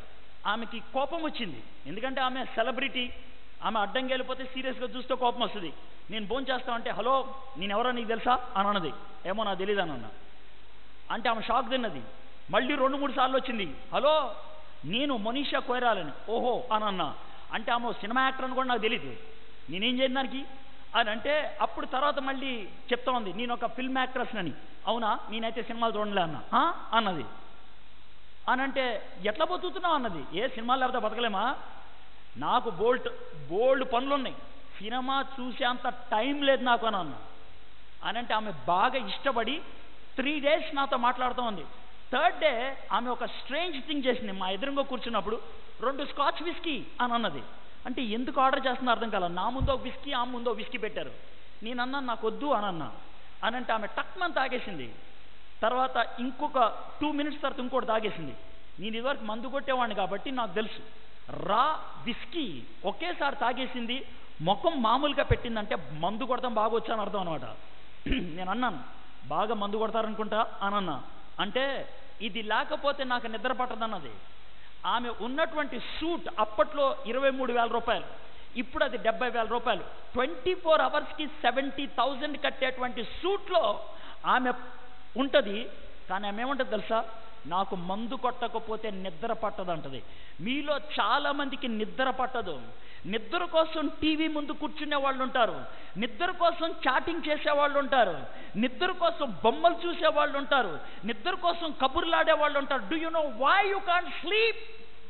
ఆమెకి కోపం వచ్చింది ఎందుకంటే ఆమె సెలబ్రిటీ ఆమె అడ్డంగా వెళ్ళిపోతే సీరియస్గా చూస్తే కోపం వస్తుంది నేను ఫోన్ చేస్తామంటే హలో నేను ఎవరో నీకు తెలుసా అని అన్నది ఏమో నాకు తెలియదు అని అన్నా అంటే ఆమె షాక్ తిన్నది మళ్ళీ రెండు మూడు సార్లు వచ్చింది హలో నేను మనీషా కోయరాలని ఓహో అని అన్నా అంటే ఆమె ఓ సినిమా యాక్టర్ అని కూడా నాకు తెలియదు నేనేం చేయను దానికి అని అంటే అప్పుడు తర్వాత మళ్ళీ చెప్తా ఉంది నేను ఒక ఫిల్మ్ యాక్ట్రెస్ అని అవునా నేనైతే సినిమాలు చూడలే అన్నా "ఆ?" అన్నది అని అంటే ఎట్లా బతుకుతున్నావు అన్నది ఏ సినిమాలు లేకపోతే బతకలేమా నాకు బోల్ట్ బోల్డ్ పనులు ఉన్నాయి సినిమా చూసేంత టైం లేదు నాకు అని అన్నా అని అంటే ఆమె బాగా ఇష్టపడి త్రీ డేస్ నాతో మాట్లాడుతూ ఉంది థర్డ్ డే ఆమె ఒక స్ట్రేంజ్ థింగ్ చేసింది మా ఎదురుగా కూర్చున్నప్పుడు రెండు స్కాచ్ విస్కీ అని అన్నది అంటే ఎందుకు ఆర్డర్ చేస్తున్నా అర్థం కాల నా ముందు ఒక విస్కీ ఆ ముందు ఒక విస్కీ పెట్టారు నేను అన్నాను నాకు వద్దు అని అన్నా అని అంటే ఆమె టక్మని తాగేసింది తర్వాత ఇంకొక టూ మినిట్స్ తర్వాత ఇంకోటి తాగేసింది నేను ఇదివరకు మందు కొట్టేవాడిని కాబట్టి నాకు తెలుసు రా విస్కీ ఒకేసారి తాగేసింది ముఖం మామూలుగా పెట్టిందంటే మందు కొడతాం బాగా వచ్చాను అర్థం అనమాట నేను అన్నాను బాగా మందు కొడతారనుకుంటా అని అన్నా అంటే ఇది లేకపోతే నాకు నిద్ర పట్టదన్నది ఆమె ఉన్నటువంటి సూట్ అప్పట్లో ఇరవై మూడు వేల రూపాయలు ఇప్పుడు అది డెబ్బై వేల రూపాయలు ట్వంటీ ఫోర్ అవర్స్కి సెవెంటీ థౌజండ్ కట్టేటువంటి సూట్లో ఆమె ఉంటుంది కానీ ఆమె ఏమంటుంది తెలుసా నాకు మందు కొట్టకపోతే నిద్ర పట్టదంటది మీలో చాలా మందికి నిద్ర పట్టదు నిద్ర కోసం టీవీ ముందు కూర్చునే వాళ్ళు ఉంటారు నిద్ర కోసం చాటింగ్ చేసే వాళ్ళు ఉంటారు నిద్ర కోసం బొమ్మలు చూసే వాళ్ళు ఉంటారు నిద్ర కోసం కబుర్లాడే వాళ్ళు ఉంటారు do you know why you can't sleep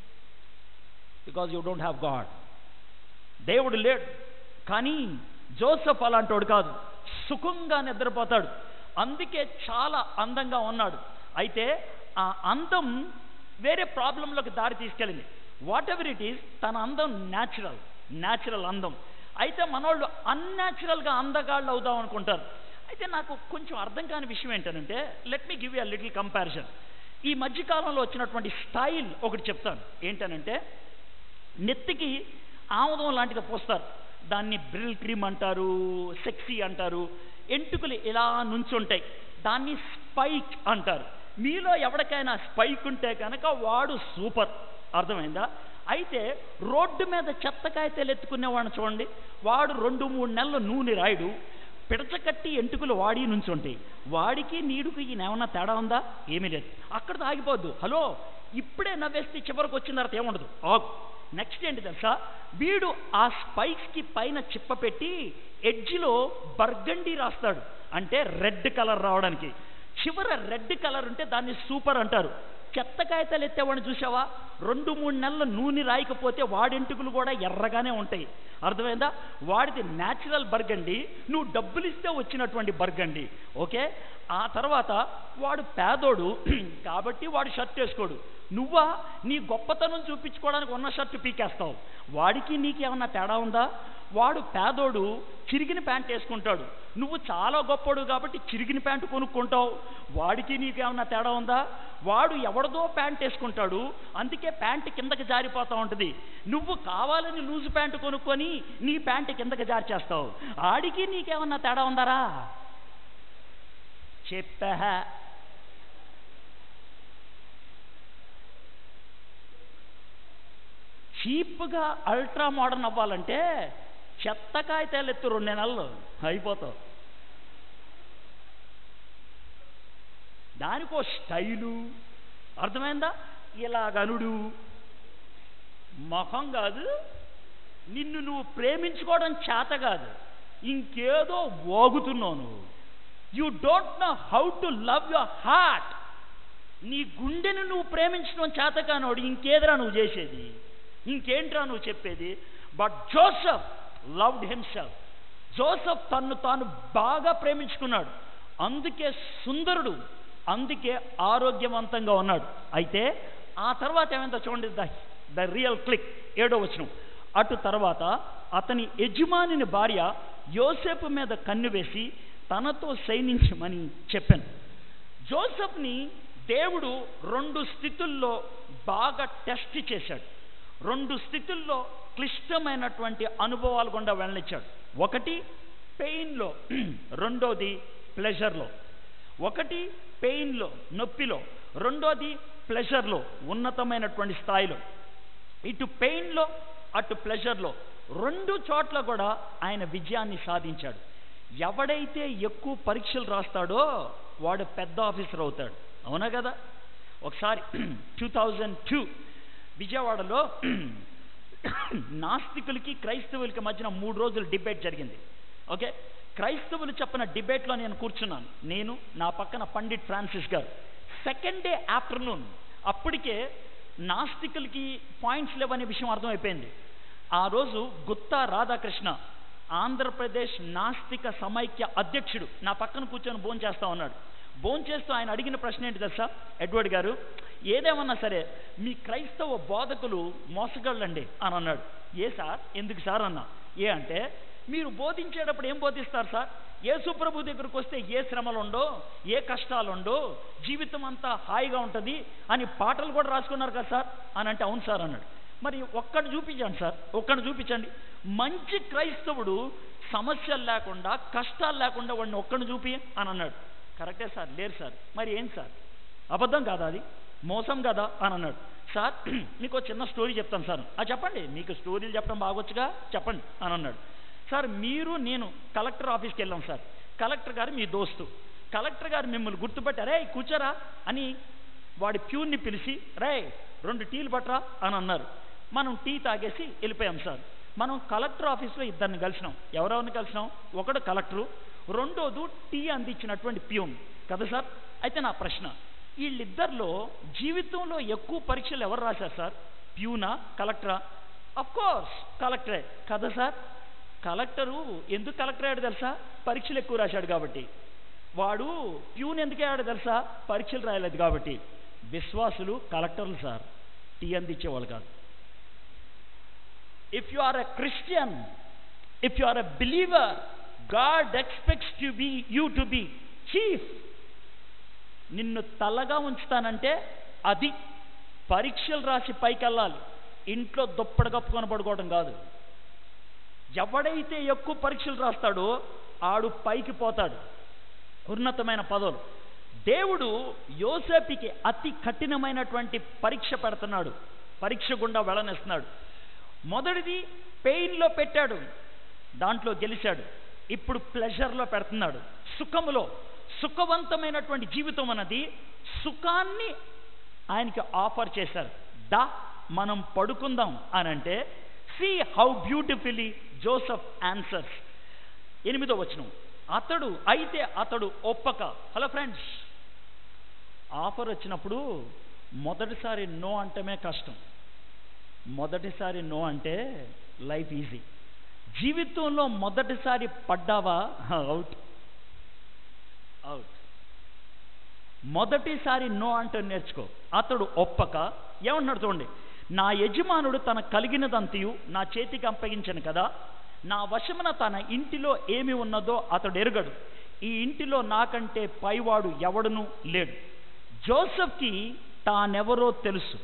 because you don't have God దేవుడు లేడు కానీ జోసఫ్ అలాంటోడు కాదు సుఖంగా నిద్రపోతాడు అందుకే చాలా అందంగా ఉన్నాడు అయితే ఆ అందం వేరే ప్రాబ్లంలోకి దారి తీసుకెళ్ళింది వాట్ ఎవర్ ఇట్ ఈస్ తన అందం న్యాచురల్ న్యాచురల్ అందం అయితే మనోళ్ళు అన్యాచురల్గా అందగాళ్ళు అవుదాం అనుకుంటారు అయితే నాకు కొంచెం అర్థం కాని విషయం ఏంటంటే let me give you little comparison ఈ మధ్యకాలంలో వచ్చినటువంటి స్టైల్ ఒకటి చెప్తాను ఏంటనంటే నెత్తికి ఆముదం లాంటిది పోస్తారు దాన్ని బ్రిల్ క్రీమ్ అంటారు సెక్సీ అంటారు ఎంటుకలు ఇలా నుంచుంటాయి దాన్ని స్పైక్ అంటారు మీలో ఎవరికైనా స్పైక్ ఉంటే కనుక వాడు సూపర్ అర్థమైందా అయితే రోడ్డు మీద చెత్తకాయతలు ఎత్తుకునేవాడిని చూడండి వాడు రెండు మూడు నెలలు నూనె రాయుడు పిడచకట్టి ఎంటుకలు వాడి నుంచి ఉంటాయి వాడికి నీడుకి ఈయన ఏమన్నా తేడా ఉందా ఏమీ లేదు అక్కడ ఆగిపోద్దు హలో ఇప్పుడే నవ్వేస్తే చివరికి వచ్చిన తర్వాత ఏముండదు ఆగు నెక్స్ట్ ఏంటి తెలుసా వీడు ఆ స్పైక్స్కి పైన చిప్ప పెట్టి ఎడ్జిలో బర్గండి రాస్తాడు అంటే రెడ్ కలర్ రావడానికి చివర రెడ్ కలర్ ఉంటే దాన్ని సూపర్ అంటారు చెత్త కాగితాలు ఎత్తేవాడిని చూసావా రెండు మూడు నెలలు నూనె రాయకపోతే వాడింటుకులు కూడా ఎర్రగానే ఉంటాయి అర్థమైందా వాడిది న్యాచురల్ బర్గండి నువ్వు డబ్బులు ఇస్తే వచ్చినటువంటి బర్గండి ఓకే ఆ తర్వాత వాడు పేదోడు కాబట్టి వాడు షర్ట్ వేసుకోడు నువ్వా నీ గొప్పతనం చూపించుకోవడానికి ఉన్న షర్టు పీకేస్తావు వాడికి నీకేమన్నా తేడా ఉందా వాడు పేదోడు చిరిగిన ప్యాంట్ వేసుకుంటాడు నువ్వు చాలా గొప్పోడు కాబట్టి చిరిగిన ప్యాంటు కొనుక్కుంటావు వాడికి నీకేమన్నా తేడా ఉందా వాడు ఎవరిదో ప్యాంట్ వేసుకుంటాడు అందుకే ప్యాంట్ కిందకి జారిపోతూ ఉంటుంది నువ్వు కావాలని లూజు ప్యాంటు కొనుక్కొని నీ ప్యాంట్ కిందకి జారి చేస్తావు ఆడికి నీకేమన్నా తేడా ఉందారా చెప్పా చీప్గా అల్ట్రా మోడర్న్ అవ్వాలంటే చెత్త కాగితాలు ఎత్తు రెండు నెలలు అయిపోతావు దానికో స్టైలు అర్థమైందా ఇలాగనుడు మొహం కాదు నిన్ను నువ్వు ప్రేమించుకోవడం చేత కాదు ఇంకేదో వాగుతున్నావు నువ్వు you don't know how to love your heart నీ గుండెను నువ్వు ప్రేమించడం చేత కానోడు ఇంకేదిరా నువ్వు చేసేది ఇంకేంట్రా నువ్వు చెప్పేది but Joseph loved himself Joseph తన్ను తాను బాగా ప్రేమించుకున్నాడు అందుకే సుందరుడు అందుకే ఆరోగ్యవంతంగా ఉన్నాడు అయితే ఆ తర్వాత ఏమైందో చూడండి ద ద రియల్ క్లిక్ ఏడో వచనం అటు తర్వాత అతని యజమానిని భార్య యోసేపు మీద కన్ను వేసి తనతో సైనించమని చెప్పాను జోసఫ్ని దేవుడు రెండు స్థితుల్లో బాగా టెస్ట్ చేశాడు రెండు స్థితుల్లో క్లిష్టమైనటువంటి అనుభవాలు గుండా వెళ్ళనిచ్చాడు ఒకటి పెయిన్లో రెండోది ప్లెజర్లో ఒకటి పెయిన్లో నొప్పిలో రెండోది ప్లెజర్లో ఉన్నతమైనటువంటి స్థాయిలో ఇటు పెయిన్లో అటు ప్లెజర్లో రెండు చోట్ల కూడా ఆయన విజయాన్ని సాధించాడు ఎవడైతే ఎక్కువ పరీక్షలు రాస్తాడో వాడు పెద్ద ఆఫీసర్ అవుతాడు అవునా కదా ఒకసారి టూ థౌజండ్ టూ విజయవాడలో నాస్తికులకి క్రైస్తవులకి మధ్యన మూడు రోజులు డిబేట్ జరిగింది ఓకే క్రైస్తవులు చెప్పిన డిబేట్లో నేను కూర్చున్నాను నేను నా పక్కన పండిట్ ఫ్రాన్సిస్ గారు సెకండ్ డే ఆఫ్టర్నూన్ అప్పటికే నాస్తికులకి పాయింట్స్ లేవనే విషయం అర్థమైపోయింది ఆ రోజు గుత్తా రాధాకృష్ణ ఆంధ్రప్రదేశ్ నాస్తిక సమైక్య అధ్యక్షుడు నా పక్కన కూర్చొని భోజనం చేస్తా ఉన్నాడు భోజనం చేస్తూ ఆయన అడిగిన ప్రశ్న ఏంటి తెలుసా ఎడ్వర్డ్ గారు ఏదేమన్నా సరే మీ క్రైస్తవ బోధకులు మోసగాళ్ళండి అని అన్నాడు ఏ సార్ ఎందుకు సార్ అన్నా ఏ అంటే మీరు బోధించేటప్పుడు ఏం బోధిస్తారు సార్ యేసు ప్రభు దగ్గరకు వస్తే ఏ శ్రమలుండో ఏ కష్టాలుండో జీవితం అంతా హాయిగా ఉంటుంది అని పాటలు కూడా రాసుకున్నారు కదా సార్ అని అంటే అవును సార్ అన్నాడు మరి ఒక్కడు చూపించండి సార్ ఒక్కడు చూపించండి మంచి క్రైస్తవుడు సమస్యలు లేకుండా కష్టాలు లేకుండా వాడిని ఒక్కడిని చూపి అని అన్నాడు కరెక్టే సార్ లేరు సార్ మరి ఏం సార్ అబద్ధం కాదా అది మోసం కదా అని అన్నాడు సార్ మీకు ఒక చిన్న స్టోరీ చెప్తాను సార్ ఆ చెప్పండి మీకు స్టోరీలు చెప్పడం బాగొచ్చుగా చెప్పండి అని అన్నాడు సార్ మీరు నేను కలెక్టర్ ఆఫీస్కి వెళ్ళాం సార్ కలెక్టర్ గారు మీ దోస్తు కలెక్టర్ గారు మిమ్మల్ని గుర్తుపెట్టారే కూర్చోరా అని వాడి ప్యూన్ని పిలిచి రే రెండు టీలు పట్టరా అని అన్నారు మనం టీ తాగేసి వెళ్ళిపోయాం సార్ మనం కలెక్టర్ ఆఫీస్లో ఇద్దరిని కలిసినాం ఎవరెవరిని కలిసినాం ఒకడు కలెక్టరు రెండోదు టీ అందించినటువంటి ప్యూన్ కదా సార్ అయితే నా ప్రశ్న వీళ్ళిద్దరిలో జీవితంలో ఎక్కువ పరీక్షలు ఎవరు రాశారు సార్ ప్యూనా కలెక్టరా అఫ్ కోర్స్ కలెక్టరే కదా సార్ కలెక్టరు ఎందుకు కలెక్టర్ అయ్యాడు తెలుసా పరీక్షలు ఎక్కువ రాశాడు కాబట్టి వాడు ప్యూన్ ఎందుకు అయ్యాడు తెలుసా పరీక్షలు రాయలేదు కాబట్టి విశ్వాసులు కలెక్టర్లు సార్ టీ అందించేవాళ్ళు కాదు if you are a Christian if you are a believer God expects to be you to be chief నిన్ను తలగా ఉంచుతానంటే అది పరీక్షలు రాసి పైకి వెళ్ళాలి ఇంట్లో దుప్పటి కప్పుకొని పడుకోవడం కాదు ఎవడైతే ఎక్కువ పరీక్షలు రాస్తాడో ఆడు పైకి పోతాడు ఉన్నతమైన పదవులు దేవుడు యోసేపుకి అతి కఠినమైనటువంటి పరీక్ష పెడుతున్నాడు పరీక్ష గుండా వెళ్ళనిస్తున్నాడు మొదటిది పెయిన్లో పెట్టాడు దాంట్లో గెలిచాడు ఇప్పుడు ప్లెజర్లో పెడుతున్నాడు సుఖములో సుఖవంతమైనటువంటి జీవితం అన్నది సుఖాన్ని ఆయనకి ఆఫర్ చేశారు దా మనం పడుకుందాం అని అంటే see how beautifully Joseph answers ఎనిమిదో వచనం అతడు అయితే అతడు ఒప్పక హలో ఫ్రెండ్స్ ఆఫర్ వచ్చినప్పుడు మొదటిసారి నో అంటమే కష్టం మొదటిసారి నో అంటే లైఫ్ ఈజీ జీవితంలో మొదటిసారి పడ్డావా అవుట్ అవుట్ మొదటిసారి నో అంటే నేర్చుకో అతడు ఒప్పక ఏమన్నాడు చూడండి నా యజమానుడు తన కలిగినదంతయు నా చేతికి అప్పగించను కదా నా వశమున తన ఇంటిలో ఏమి ఉన్నదో అతడు ఎరుగడు ఈ ఇంటిలో నాకంటే పైవాడు ఎవడును లేడు జోసఫ్కి తానెవరో తెలుసు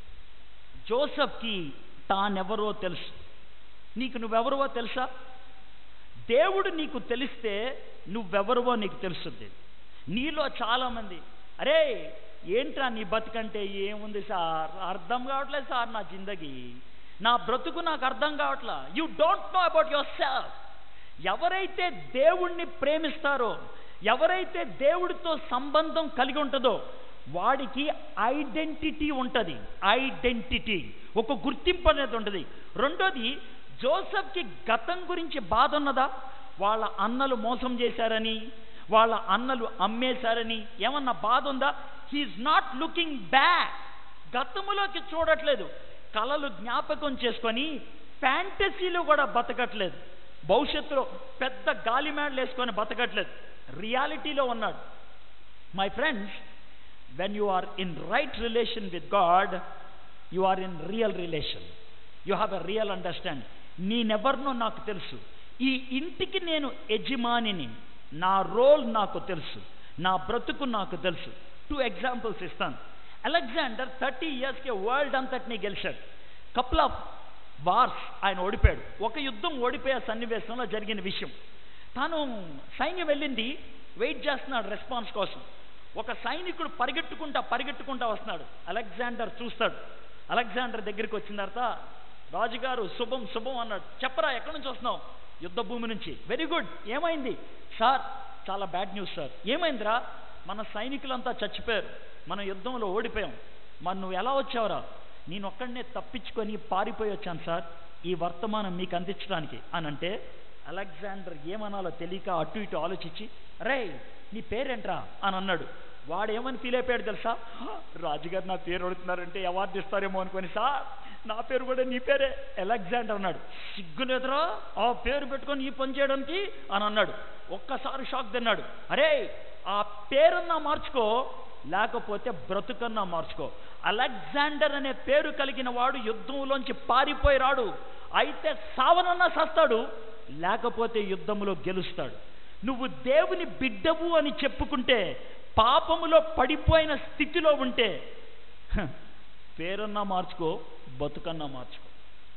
జోసఫ్కి తానెవరో తెలుసు నీకు నువ్వెవరవో తెలుసా దేవుడు నీకు తెలిస్తే నువ్వెవరవో నీకు తెలుస్తుంది నీలో చాలామంది అరే ఏంట్రా నీ బతుకంటే ఏముంది సార్ అర్థం కావట్లేదు సార్ నా జిందగీ నా బ్రతుకు నాకు అర్థం కావట్లా you don't know about yourself ఎవరైతే దేవుణ్ణి ప్రేమిస్తారో ఎవరైతే దేవుడితో సంబంధం కలిగి ఉంటుందో వాడికి ఐడెంటిటీ ఉంటుంది ఐడెంటిటీ ఒక గుర్తింపు అనేది ఉంటుంది రెండోది జోసఫ్కి గతం గురించి బాధ ఉన్నదా వాళ్ళ అన్నలు మోసం చేశారని వాళ్ళ అన్నలు అమ్మేశారని ఏమన్నా బాధ ఉందా హీఈస్ నాట్ లుకింగ్ బ్యాక్ గతములోకి చూడట్లేదు కళలు జ్ఞాపకం చేసుకొని ఫ్యాంటసీలో కూడా బతకట్లేదు భవిష్యత్తులో పెద్ద గాలి మేడలు వేసుకొని బతకట్లేదు రియాలిటీలో ఉన్నాడు my friends when you are in right relation with God you are in real relation you have a real understand నేనెవరినో నాకు తెలుసు ఈ ఇంటికి నేను యజమానిని నా రోల్ నాకు తెలుసు నా బ్రతుకు నాకు తెలుసు టూ ఎగ్జాంపుల్స్ ఇస్తాను అలెగ్జాండర్ థర్టీ ఇయర్స్కి వరల్డ్ అంతటినీ గెలిచాడు కపుల్ ఆఫ్ వార్స్ ఆయన ఓడిపోయాడు ఒక యుద్ధం ఓడిపోయే సన్నివేశంలో జరిగిన విషయం తాను సైన్యం వెళ్ళింది వెయిట్ చేస్తున్నాడు రెస్పాన్స్ కోసం ఒక సైనికుడు పరిగెట్టుకుంటా పరిగెట్టుకుంటా వస్తున్నాడు అలెగ్జాండర్ చూస్తాడు అలెగ్జాండర్ దగ్గరికి వచ్చిన తర్వాత రాజుగారు శుభం శుభం అన్నాడు చెప్పరా ఎక్కడి నుంచి వస్తున్నావు యుద్ధ భూమి నుంచి వెరీ గుడ్ ఏమైంది సార్ చాలా బ్యాడ్ న్యూస్ సార్ ఏమైందిరా మన సైనికులంతా చచ్చిపోయారు మనం యుద్ధంలో ఓడిపోయాం మరి నువ్వు ఎలా వచ్చావురా నేను ఒక్కడనే తప్పించుకొని పారిపోయి వచ్చాను సార్ ఈ వర్తమానం మీకు అందించడానికి అని అంటే అలెగ్జాండర్ ఏమనాలో తెలియక అటు ఇటు ఆలోచించి రే నీ పేరేంట్రా అని అన్నాడు వాడు ఏమని ఫీల్ అయిపోయాడు తెలుసా రాజుగారు నా పేరు అడుగుతున్నారంటే అవార్డు ఇస్తారేమో అనుకొని సార్ నా పేరు కూడా నీ పేరే అలెగ్జాండర్ అన్నాడు సిగ్గులేదురా ఆ పేరు పెట్టుకొని ఈ పని చేయడానికి అని అన్నాడు ఒక్కసారి షాక్ తిన్నాడు అరే ఆ పేరున్నా మార్చుకో లేకపోతే బ్రతుకన్నా మార్చుకో అలెగ్జాండర్ అనే పేరు కలిగిన వాడు యుద్ధంలోంచి పారిపోయి రాడు అయితే సావనన్నా సస్తాడు లేకపోతే యుద్ధంలో గెలుస్తాడు నువ్వు దేవుని బిడ్డవు అని చెప్పుకుంటే పాపములో పడిపోయిన స్థితిలో ఉంటే హ, పేరన్నా మార్చుకో బతుకన్నా మార్చుకో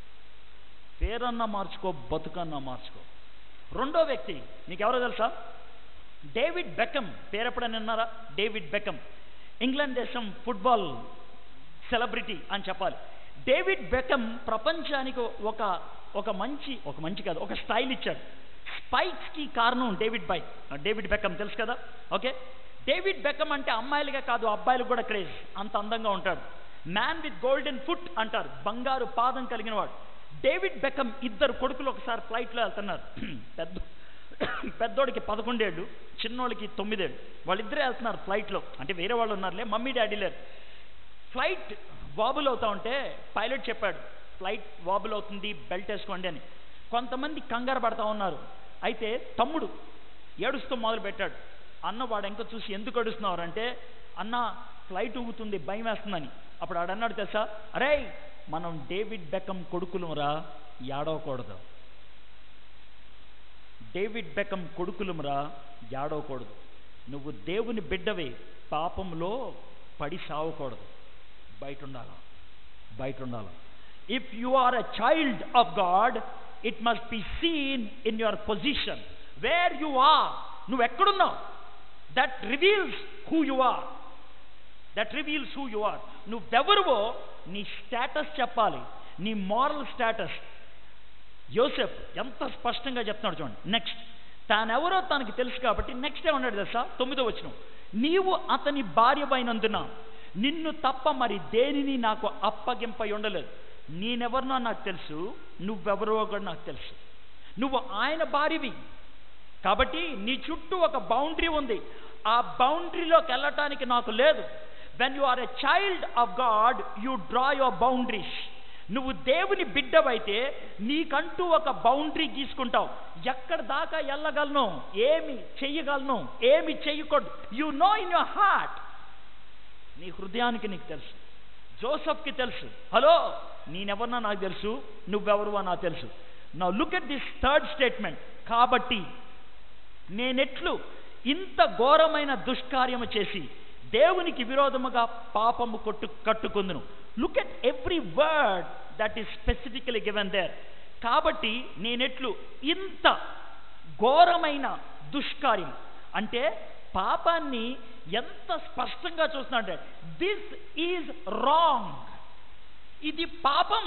పేరన్నా మార్చుకో బతుకన్నా మార్చుకో రెండో వ్యక్తి నీకెవరో తెలుసా డేవిడ్ బెకమ్ పేరు ఎప్పుడైనా విన్నారా డేవిడ్ బెకమ్ ఇంగ్లాండ్ దేశం ఫుట్బాల్ సెలబ్రిటీ అని చెప్పాలి డేవిడ్ బెకమ్ ప్రపంచానికి ఒక ఒక మంచి ఒక మంచి కాదు ఒక స్టైల్ ఇచ్చాడు స్పైక్స్కి కారణం డేవిడ్ బై డేవిడ్ బెకమ్ తెలుసు కదా ఓకే డేవిడ్ బెకమ్ అంటే అమ్మాయిలుగా కాదు అబ్బాయిలకు కూడా క్రేజ్ అంత అందంగా ఉంటాడు మ్యాన్ విత్ గోల్డెన్ ఫుట్ అంటారు బంగారు పాదం కలిగిన వాడు డేవిడ్ బెకమ్ ఇద్దరు కొడుకులు ఒకసారి ఫ్లైట్లో వెళ్తున్నారు పెద్ద పెద్దోడికి పదకొండేళ్ళు చిన్నోడికి తొమ్మిదేళ్ళు వాళ్ళిద్దరే వెళ్తున్నారు ఫ్లైట్లో అంటే వేరే వాళ్ళు ఉన్నారులే మమ్మీ డాడీ లేరు ఫ్లైట్ వాబుల్ అవుతా ఉంటే పైలట్ చెప్పాడు ఫ్లైట్ వాబుల్ అవుతుంది బెల్ట్ వేసుకోండి అని కొంతమంది కంగారు పడతా ఉన్నారు అయితే తమ్ముడు ఏడుస్తూ మొదలు పెట్టాడు అన్న వాడు ఇంకా చూసి ఎందుకు ఏడుస్తున్నారు అంటే అన్న ఫ్లైట్ ఊగుతుంది భయం వేస్తుందని అప్పుడు ఆడు అన్నాడు తెలుసా అరే మనం డేవిడ్ బెకమ్ కొడుకులురా ఏడవకూడదు డేవిడ్ బెకమ్ కొడుకులుమరా ఏడవకూడదు నువ్వు దేవుని బిడ్డవే పాపంలో పడి సావకూడదు బయట ఉండాలా బయట ఉండాలా if you are a child of God it must be seen in your position where you are నువ్వు ఎక్కడున్నావు that reveals who you are that reveals who you are నువ్వెవరువో నీ స్టేటస్ చెప్పాలి నీ మారల్ స్టేటస్ యోసెఫ్ ఎంత స్పష్టంగా చెప్తున్నాడు చూడండి నెక్స్ట్ తానెవరో తనకి తెలుసు కాబట్టి నెక్స్ట్ ఏమన్నాడు తెలుసా తొమ్మిదో వచ్చిన నీవు అతని భార్యమైనందున నిన్ను తప్ప మరి దేనిని నాకు అప్పగింపై ఉండలేదు నేనెవరినో నాకు తెలుసు నువ్వెవరో కూడా నాకు తెలుసు నువ్వు ఆయన భార్యవి కాబట్టి నీ చుట్టూ ఒక బౌండరీ ఉంది ఆ బౌండరీలోకి వెళ్ళటానికి నాకు లేదు when you are a child of God you draw your boundaries నువ్వు దేవుని బిడ్డవైతే నీకంటూ ఒక బౌండరీ గీసుకుంటావు ఎక్కడ దాకా వెళ్ళగలను ఏమి చెయ్యగలను ఏమి చెయ్యకూడదు you know in your heart నీ హృదయానికి నీకు తెలుసు జోసఫ్కి తెలుసు హలో నేనెవరన్నా నాకు తెలుసు నువ్వెవరు నాకు తెలుసు నా look at this third statement కాబట్టి నేనెట్లు ఇంత ఘోరమైన దుష్కార్యము చేసి దేవునికి విరోధముగా పాపము కొట్టు కట్టుకుందును look at every word that is specifically given there కాబట్టి నేనెట్లు ఇంత ఘోరమైన దుష్కార్యం అంటే పాపాన్ని ఎంత స్పష్టంగా చూస్తున్నాడంటే దిస్ ఈజ్ రాంగ్ ఇది పాపం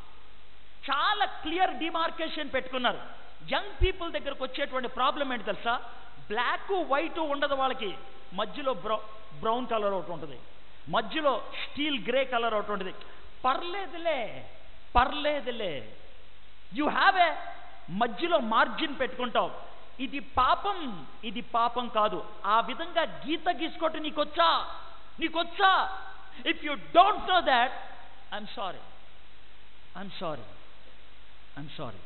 చాలా క్లియర్ డిమార్కేషన్ పెట్టుకున్నారు యంగ్ పీపుల్ దగ్గరకు వచ్చేటువంటి ప్రాబ్లం ఏంటి తెలుసా బ్లాక్ వైట్ ఉండదు వాళ్ళకి మధ్యలో బ్రౌ బ్రౌన్ కలర్ ఒకటి ఉంటుంది మధ్యలో స్టీల్ గ్రే కలర్ ఒకటి ఉంటుంది పర్లేదులే పర్లేదులే యు హ్యావ్ ఏ మధ్యలో మార్జిన్ పెట్టుకుంటావు ఇది పాపం ఇది పాపం కాదు ఆ విధంగా గీత గీసుకోవటం నీకొచ్చా నీకొచ్చా if you don't know that I'm sorry I'm sorry I'm sorry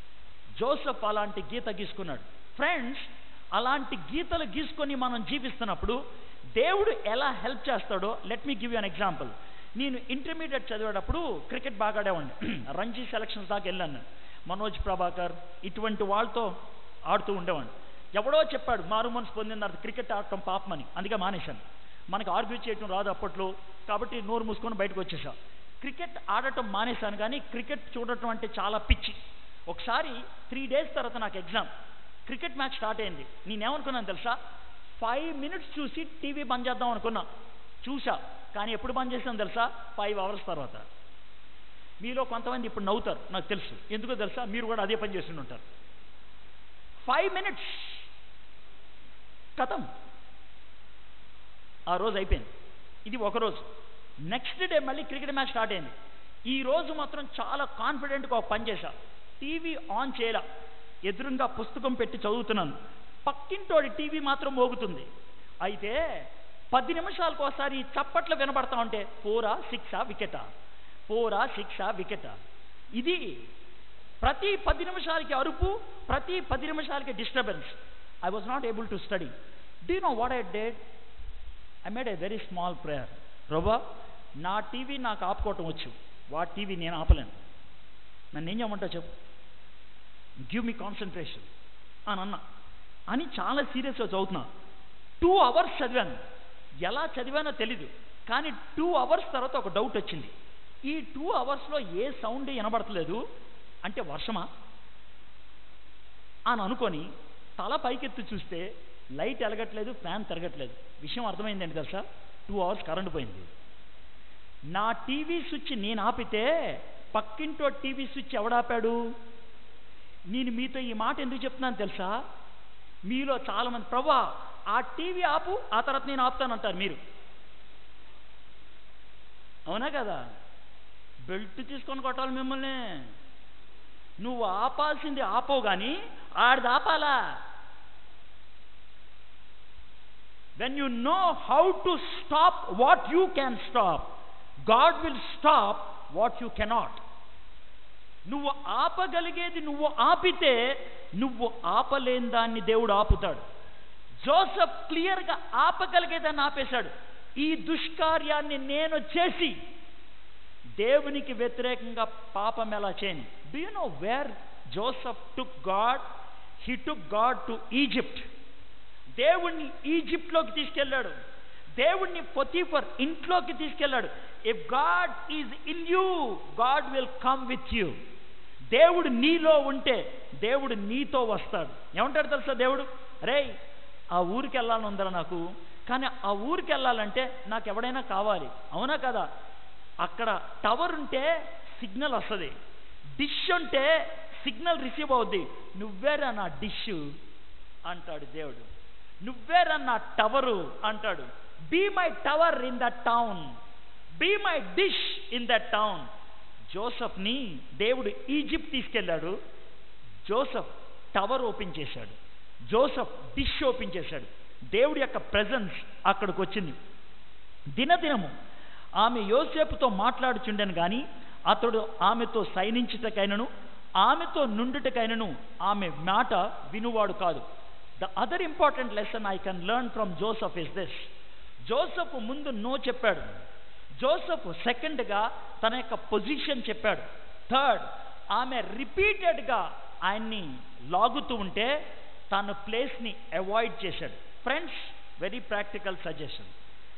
Joseph అలాంటి గీత గీసుకున్నాడు ఫ్రెండ్స్ అలాంటి గీతలు గీసుకొని మనం జీవిస్తున్నప్పుడు దేవుడు ఎలా హెల్ప్ చేస్తాడో let me give you an example నేను ఇంటర్మీడియట్ చదివేటప్పుడు క్రికెట్ బాగా ఆడేవాడిని రంజీ సెలక్షన్స్ దాకా వెళ్ళాను మనోజ్ ప్రభాకర్ ఇటువంటి వాళ్ళతో ఆడుతూ ఉండేవాడిని ఎవడో చెప్పాడు మారు మనసు పొందిన తర్వాత క్రికెట్ ఆడటం పాపమని అందుకే మానేశాను మనకు ఆర్గ్యూ చేయటం రాదు అప్పట్లో కాబట్టి నోరు మూసుకొని బయటకు వచ్చేసా క్రికెట్ ఆడటం మానేశాను కానీ క్రికెట్ చూడటం అంటే చాలా పిచ్చి ఒకసారి త్రీ డేస్ తర్వాత నాకు ఎగ్జామ్ క్రికెట్ మ్యాచ్ స్టార్ట్ అయింది నేనేమనుకున్నాను తెలుసా ఫైవ్ మినిట్స్ చూసి టీవీ బంద్ చేద్దాం అనుకున్నా చూసా కానీ ఎప్పుడు బంద్ చేసాను తెలుసా ఫైవ్ అవర్స్ తర్వాత మీలో కొంతమంది ఇప్పుడు నవ్వుతారు నాకు తెలుసు ఎందుకో తెలుసా మీరు కూడా అదే పని చేస్తుండి ఉంటారు ఫైవ్ మినిట్స్ కథం ఆ రోజు అయిపోయింది ఇది ఒక రోజు నెక్స్ట్ డే మళ్ళీ క్రికెట్ మ్యాచ్ స్టార్ట్ అయింది ఈ రోజు మాత్రం చాలా కాన్ఫిడెంట్గా ఒక పని చేశా టీవీ ఆన్ చేయలా ఎదురుగా పుస్తకం పెట్టి చదువుతున్నాను పక్కింటోడి టీవీ మాత్రం మోగుతుంది అయితే పది నిమిషాలకు ఒకసారి ఈ చప్పట్లు వినబడతా ఉంటే ఫోరా సిక్సా వికెటా ఫోరా సిక్సా వికెటా ఇది ప్రతి పది నిమిషాలకి అరుపు ప్రతి పది నిమిషాలకి disturbance I was not able to study do know what I did I made a very small prayer ప్రభా నా టీవీ నాకు ఆపుకోవటం వచ్చు వాటి టీవీ నేను ఆపలేను నన్ను ఏం చేయమంటావు చెప్పు గివ్ మీ కాన్సన్ట్రేషన్ అని అన్నా అని చాలా సీరియస్గా చదువుతున్నా టూ అవర్స్ చదివాను ఎలా చదివానో తెలీదు కానీ టూ అవర్స్ తర్వాత ఒక డౌట్ వచ్చింది ఈ టూ అవర్స్లో ఏ సౌండ్ వినబడతలేదు అంటే వర్షమా అని అనుకొని తల పైకెత్తి చూస్తే లైట్ ఎలగట్లేదు ఫ్యాన్ తిరగట్లేదు విషయం అర్థమైందండి తెలుసా టూ అవర్స్ కరెంట్ పోయింది నా టీవీ స్విచ్ నేను ఆపితే పక్కింటో టీవీ స్విచ్ ఎవడాపాడు నేను మీతో ఈ మాట ఎందుకు చెప్తున్నాను తెలుసా మీలో చాలామంది ప్రభా ఆ టీవీ ఆపు ఆ తర్వాత నేను ఆపుతానంటారు మీరు అవునా కదా బెల్ట్ తీసుకొని కొట్టాలి మిమ్మల్ని నువ్వు ఆపాల్సింది ఆపవు కానీ ఆడిది ఆపాలా when you know how to stop what you can stop, God will stop what you cannot. నువ్వు ఆపగలిగేది నువ్వు ఆపితే నువ్వు ఆపలేని దాన్ని దేవుడు ఆపుతాడు జోసఫ్ క్లియర్గా ఆపగలిగేదాన్ని ఆపేశాడు ఈ దుష్కార్యాన్ని నేను చేసి దేవునికి వ్యతిరేకంగా పాపం ఎలా చేయను do you know where Joseph took God he took God to Egypt దేవుణ్ణి ఈజిప్ట్లోకి తీసుకెళ్ళాడు దేవుణ్ణి పొతీఫర్ ఇంట్లోకి తీసుకెళ్ళాడు if God is in you God will come with you దేవుడు నీలో ఉంటే దేవుడు నీతో వస్తాడు ఏమంటాడు తెలుసా దేవుడు రే ఆ ఊరికి వెళ్ళాలని ఉందరా నాకు కానీ ఆ ఊరికి వెళ్ళాలంటే నాకు ఎవడైనా కావాలి అవునా కదా అక్కడ టవర్ ఉంటే సిగ్నల్ వస్తుంది డిష్ ఉంటే సిగ్నల్ రిసీవ్ అవుద్ది నువ్వేరా నా డిష్ అంటాడు దేవుడు నువ్వేరా నా టవరు అంటాడు be my tower in the town be my dish in the town జోసఫ్ని దేవుడు ఈజిప్ట్ తీసుకెళ్ళాడు జోసఫ్ టవర్ ఓపెన్ చేశాడు జోసఫ్ డిష్ ఓపెన్ చేశాడు దేవుడి యొక్క ప్రజెన్స్ అక్కడికి వచ్చింది దినదినము ఆమె యోసేపుతో మాట్లాడుచుండెను కానీ అతడు ఆమెతో సైనించుటకైనను ఆమెతో నుండుటకైనను ఆమె మాట వినువాడు కాదు the other important lesson I can learn from Joseph is this Joseph ముందు నో చెప్పాడు జోసఫ్ సెకండ్గా తన యొక్క పొజిషన్ చెప్పాడు థర్డ్ ఆమె రిపీటెడ్గా ఆయన్ని లాగుతూ ఉంటే తన ప్లేస్ని అవాయిడ్ చేశాడు ఫ్రెండ్స్ వెరీ ప్రాక్టికల్ సజెషన్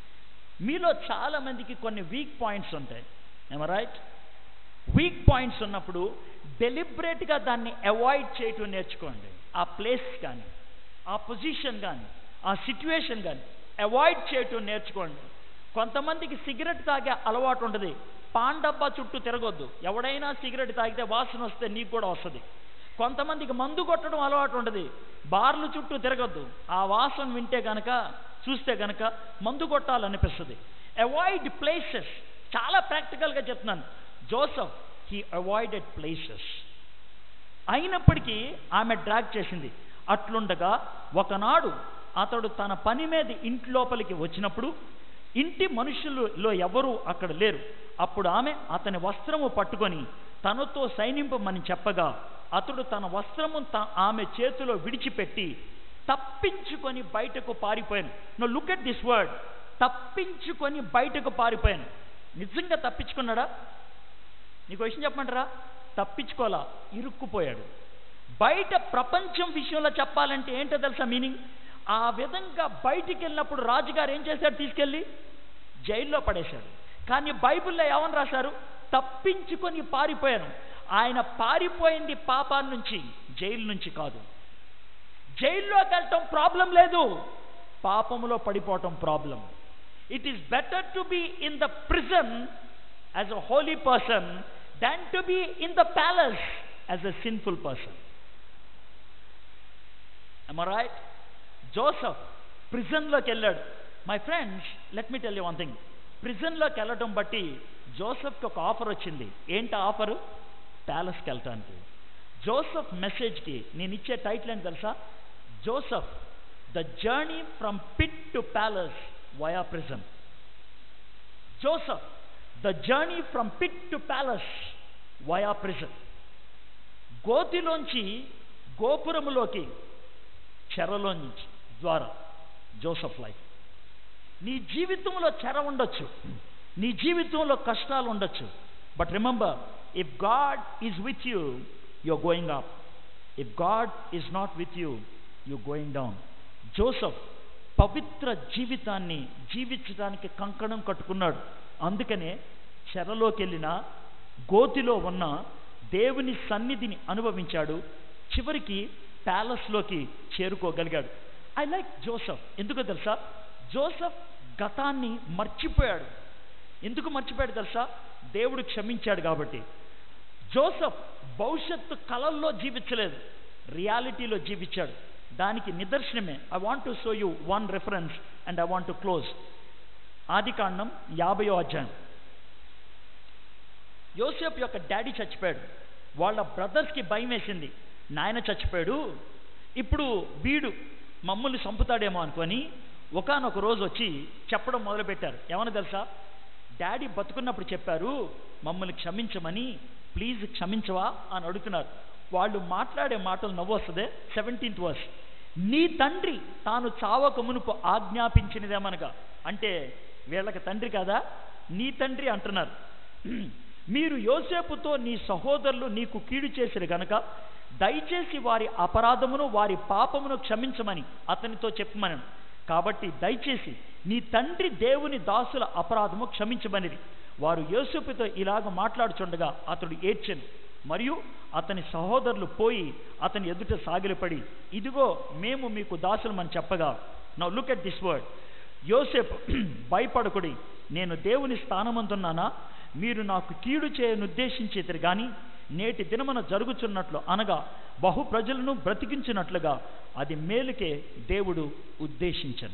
మీలో చాలా మందికి కొన్ని వీక్ పాయింట్స్ ఉంటాయి ఏమ రైట్ వీక్ పాయింట్స్ ఉన్నప్పుడు డెలిబరేట్గా దాన్ని అవాయిడ్ చేయటం నేర్చుకోండి ఆ ప్లేస్ కానీ ఆ పొజిషన్ కానీ ఆ సిచ్యువేషన్ కానీ అవాయిడ్ చేయటం నేర్చుకోండి కొంతమందికి సిగరెట్ తాగే అలవాటు ఉంటుంది పాన్ డబ్బా చుట్టూ తిరగొద్దు ఎవడైనా సిగరెట్ తాగితే వాసన వస్తే నీకు కూడా వస్తుంది కొంతమందికి మందు కొట్టడం అలవాటు ఉంటుంది బార్లు చుట్టూ తిరగొద్దు ఆ వాసన వింటే గనక చూస్తే గనక మందు కొట్టాలనిపిస్తుంది అవాయిడ్ ప్లేసెస్ చాలా ప్రాక్టికల్గా చెప్తున్నాను జోసఫ్ హీ అవాయిడెడ్ ప్లేసెస్ అయినప్పటికీ ఆమె డ్రాగ్ చేసింది అట్లుండగా ఒకనాడు అతడు తన పని మీద ఇంటి లోపలికి వచ్చినప్పుడు ఇంటి మనుషులలో ఎవరూ అక్కడ లేరు అప్పుడు ఆమె అతని వస్త్రము పట్టుకొని తనతో సైనింపమని చెప్పగా అతడు తన వస్త్రము త ఆమె చేతిలో విడిచిపెట్టి తప్పించుకొని బయటకు పారిపోయాను no look at this word తప్పించుకొని బయటకు పారిపోయాను నిజంగా తప్పించుకున్నాడా నీకు విషయం చెప్పమంటారా తప్పించుకోలా ఇరుక్కుపోయాడు బయట ప్రపంచం విషయంలో చెప్పాలంటే ఏంటో తెలుసా మీనింగ్ ఆ విధంగా బయటికి వెళ్ళినప్పుడు రాజుగారు ఏం చేశాడు తీసుకెళ్ళి జైల్లో పడేశాడు కానీ బైబిల్లో ఏమని రాశారు తప్పించుకొని పారిపోయాను ఆయన పారిపోయింది పాపాల నుంచి జైలు నుంచి కాదు జైల్లోకి వెళ్ళటం ప్రాబ్లం లేదు పాపములో పడిపోవటం problem it is better to be in the prison as a holy person than to be in the palace as a sinful person. Am I right? Joseph ప్రిజన్లోకి వెళ్ళాడు my friends let me tell you one thing ప్రిజన్లోకి వెళ్ళటం బట్టి జోసఫ్కి ఒక ఆఫర్ వచ్చింది ఏంటి ఆఫరు ప్యాలెస్కి వెళ్ళటానికి జోసఫ్ మెసేజ్కి నేను ఇచ్చే టైటిల్ ఏంటి తెలుసా Joseph the journey from pit to palace via prison Joseph the journey from pit to palace via prison గోతిలోంచి గోపురములోకి చెరలో నుంచి ద్వారా జోసఫ్ లైఫ్ నీ జీవితంలో చెర ఉండొచ్చు నీ జీవితంలో కష్టాలు ఉండొచ్చు but remember if God is with you you're going up if God is not with you you going down Joseph పవిత్ర జీవితాన్ని జీవించడానికి కంకణం కట్టుకున్నాడు అందుకనే చెరలోకి వెళ్ళిన గోతిలో ఉన్న దేవుని సన్నిధిని అనుభవించాడు చివరికి ప్యాలెస్లోకి చేరుకోగలిగాడు ఐ లైక్ జోసఫ్ ఎందుకో తెలుసా జోసఫ్ గతాన్ని మర్చిపోయాడు ఎందుకు మర్చిపోయాడు తెలుసా దేవుడు క్షమించాడు కాబట్టి జోసఫ్ భవిష్యత్తు కళల్లో జీవించలేదు రియాలిటీలో జీవించాడు దానికి నిదర్శనమే I want to show you one reference and I want to close ఆది కాండం యాభయో అధ్యాయం యోసేపు యొక్క డాడీ చచ్చిపోయాడు వాళ్ళ బ్రదర్స్కి భయం వేసింది నాయన చచ్చిపోయాడు ఇప్పుడు వీడు మమ్మల్ని చంపుతాడేమో అనుకొని ఒకనొక రోజు వచ్చి చెప్పడం మొదలుపెట్టారు ఏమన్నా తెలుసా డాడీ బతుకున్నప్పుడు చెప్పారు మమ్మల్ని క్షమించమని ప్లీజ్ క్షమించవా అని అడుగుతున్నారు వాళ్ళు మాట్లాడే మాటలు నవ్వు వస్తుంది సెవెంటీన్త్ వర్స్ నీ తండ్రి తాను చావక మునుపు ఆజ్ఞాపించినదేమనగా అంటే వీళ్ళకి తండ్రి కదా నీ తండ్రి అంటున్నారు మీరు యోసేపుతో నీ సహోదరులు నీకు కీడు చేసిరు గనక దయచేసి వారి అపరాధమును వారి పాపమును క్షమించమని అతనితో చెప్పమనను కాబట్టి దయచేసి నీ తండ్రి దేవుని దాసుల అపరాధము క్షమించమనిది వారు యోసేపుతో ఇలాగ మాట్లాడుచుండగా అతడు ఏడ్చెను మరియు అతని సహోదరులు పోయి అతని ఎదుట సాగిలపడి ఇదిగో మేము మీకు దాసులమని చెప్పగా now look at this word Yosepu భయపడకుడి నేను దేవుని స్థానమందున్నానా మీరు నాకు కీడు చేయనుద్దేశించేతరు కానీ నేటి దినమున జరుగుచున్నట్లు అనగా బహు ప్రజలను బ్రతికించినట్లుగా అది మేలుకే దేవుడు ఉద్దేశించను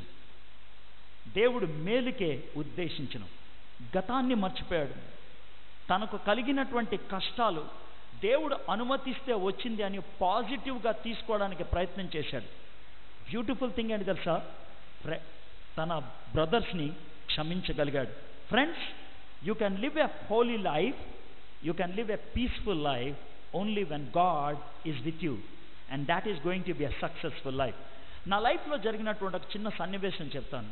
దేవుడు మేలుకే ఉద్దేశించను గతాన్ని మర్చిపోయాడు తనకు కలిగినటువంటి కష్టాలు దేవుడు అనుమతిస్తే వచ్చింది అని పాజిటివ్గా తీసుకోవడానికి ప్రయత్నం చేశాడు బ్యూటిఫుల్ థింగ్ ఏంటి తెలుసా ఫ్రె తన బ్రదర్స్ని క్షమించగలిగాడు friends you can live a holy life you can live a peaceful life only when God is with you and that is going to be a successful life నా లైఫ్లో జరిగినటువంటి ఒక చిన్న సన్నివేశం చెప్తాను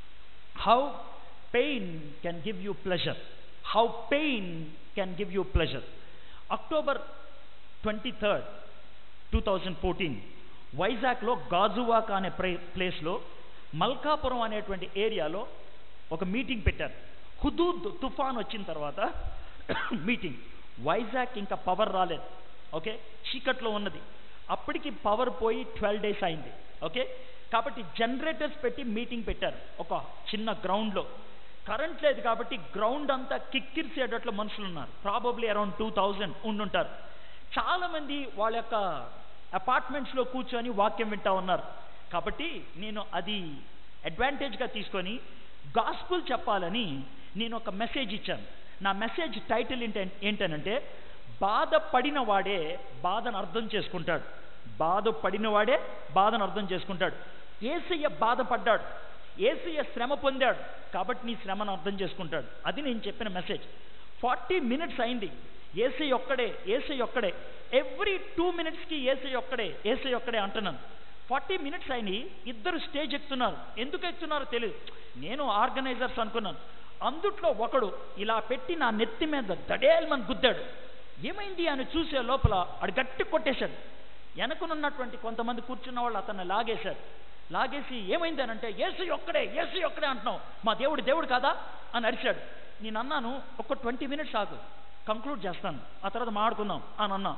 how pain can give you pleasure how pain can give you pleasure October twenty third two thousand fourteen వైజాగ్లో గాజువాక్ అనే ప్రే ప్లేస్లో మల్కాపురం అనేటువంటి ఏరియాలో ఒక మీటింగ్ పెట్టారు హుదూద్ తుఫాన్ వచ్చిన తర్వాత మీటింగ్ వైజాగ్ ఇంకా పవర్ రాలేదు ఓకే చీకట్లో ఉన్నది అప్పటికి పవర్ పోయి ట్వెల్వ్ డేస్ అయింది ఓకే కాబట్టి జనరేటర్స్ పెట్టి మీటింగ్ పెట్టారు ఒక చిన్న గ్రౌండ్లో కరెంట్ లేదు కాబట్టి గ్రౌండ్ అంతా కిక్కిరిసేటట్లు మనుషులు ఉన్నారు ప్రాబబ్లీ అరౌండ్ టూ థౌజండ్ ఉండుంటారు చాలామంది వాళ్ళ యొక్క అపార్ట్మెంట్స్లో కూర్చొని వాక్యం వింటా ఉన్నారు కాబట్టి నేను అది అడ్వాంటేజ్గా తీసుకొని గాస్పుల్ చెప్పాలని నేను ఒక మెసేజ్ ఇచ్చాను నా మెసేజ్ టైటిల్ ఏంట ఏంటనంటే బాధపడిన వాడే బాధను అర్థం చేసుకుంటాడు బాధపడిన వాడే బాధను అర్థం చేసుకుంటాడు ఏసయ్య బాధపడ్డాడు ఏసయ్య శ్రమ పొందాడు కాబట్టి నీ శ్రమను అర్థం చేసుకుంటాడు అది నేను చెప్పిన మెసేజ్ ఫార్టీ మినిట్స్ అయింది ఏసై ఒక్కడే ఏసై ఒక్కడే ఎవ్రీ టూ మినిట్స్కి ఏసై ఒక్కడే ఏసై ఒక్కడే అంటున్నాను ఫార్టీ మినిట్స్ అయినాయి ఇద్దరు స్టేజ్ ఎక్కుతున్నారు ఎందుకు ఎక్కుతున్నారో తెలియదు నేను ఆర్గనైజర్స్ అనుకున్నాను అందుట్లో ఒకడు ఇలా పెట్టి నా నెత్తి మీద దడేల్మని గుద్దాడు ఏమైంది అని చూసే లోపల అడు గట్టి కొట్టేశాడు వెనకనున్నటువంటి కొంతమంది కూర్చున్న వాళ్ళు అతన్ని లాగేశారు లాగేసి ఏమైంది అని అంటే ఏసు ఒక్కడే ఏసు ఒక్కడే అంటున్నావు మా దేవుడు దేవుడు కాదా అని అరిచాడు నేను అన్నాను ఒక ట్వంటీ మినిట్స్ ఆగు కంక్లూడ్ చేస్తాను ఆ తర్వాత మాడుకుందాం అని అన్నా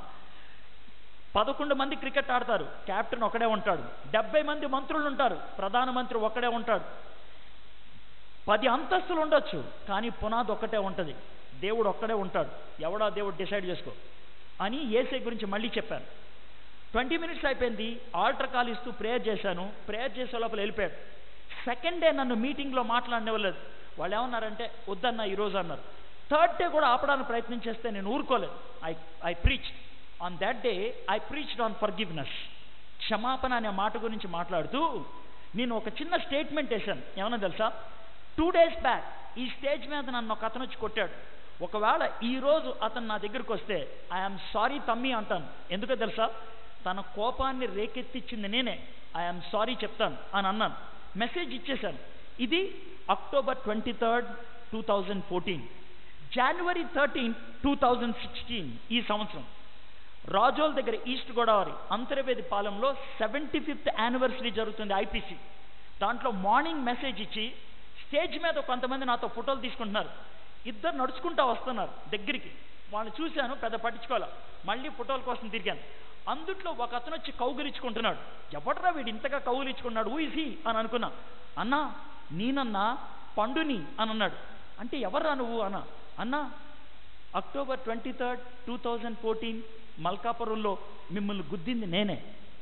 పదకొండు మంది క్రికెట్ ఆడతారు కెప్టెన్ ఒకడే ఉంటాడు డెబ్బై మంది మంత్రులు ఉంటారు ప్రధానమంత్రి ఒకడే ఉంటాడు పది అంతస్తులు ఉండొచ్చు కానీ పునాది ఒకటే ఉంటుంది దేవుడు ఒక్కడే ఉంటాడు ఎవడా దేవుడు డిసైడ్ చేసుకో అని ఏసై గురించి మళ్ళీ చెప్పాను ట్వంటీ మినిట్స్ అయిపోయింది ఆల్టర్ కాల్ ఇస్తూ ప్రేయర్ చేశాను ప్రేయర్ చేసే లోపల వెళ్ళిపోయాడు సెకండ్ డే నన్ను మీటింగ్లో మాట్లాడనివ్వలేదు వాళ్ళు ఏమన్నారంటే వద్దన్న ఈరోజు అన్నారు థర్డ్ డే కూడా ఆపడానికి ప్రయత్నం చేస్తే నేను ఊరుకోలేదు I I preach on that day I preached on forgiveness క్షమాపణ అనే మాట గురించి మాట్లాడుతూ నేను ఒక చిన్న స్టేట్మెంట్ వేశాను ఏమన్నా తెలుసా టూ డేస్ బ్యాక్ ఈ స్టేజ్ మీద నన్ను ఒక అతను వచ్చి కొట్టాడు ఒకవేళ ఈరోజు అతను నా దగ్గరికి వస్తే ఐఎమ్ సారీ తమ్మి అంటాను ఎందుకో తెలుసా తన కోపాన్ని రేకెత్తిచ్చింది నేనే ఐఎమ్ సారీ చెప్తాను అని అన్నాను మెసేజ్ ఇచ్చేశాను ఇది October twenty third two thousand fourteen January thirteen two thousand sixteen ఈ సంవత్సరం రాజోల్ దగ్గర ఈస్ట్ గోదావరి అంతర్వేది పాలెంలో సెవెంటీ ఫిఫ్త్ యానివర్సరీ జరుగుతుంది ఐపీసీ దాంట్లో మార్నింగ్ మెసేజ్ ఇచ్చి స్టేజ్ మీద కొంతమంది నాతో ఫోటోలు తీసుకుంటున్నారు ఇద్దరు నడుచుకుంటా వస్తున్నారు దగ్గరికి వాళ్ళని చూశాను పెద్ద పట్టించుకోవాలి మళ్ళీ ఫోటోల కోసం తిరిగాను అందుట్లో ఒక అతను వచ్చి కౌగిలించుకుంటున్నాడు ఎవడరా వీడు ఇంతగా కౌగిలించుకున్నాడు ఊసి అని అనుకున్నా అన్నా నేనన్నా పండుని అని అన్నాడు అంటే ఎవర్రా నువ్వు అన్న అన్నా October twenty third two thousand fourteen మల్కాపురంలో మిమ్మల్ని గుద్దింది నేనే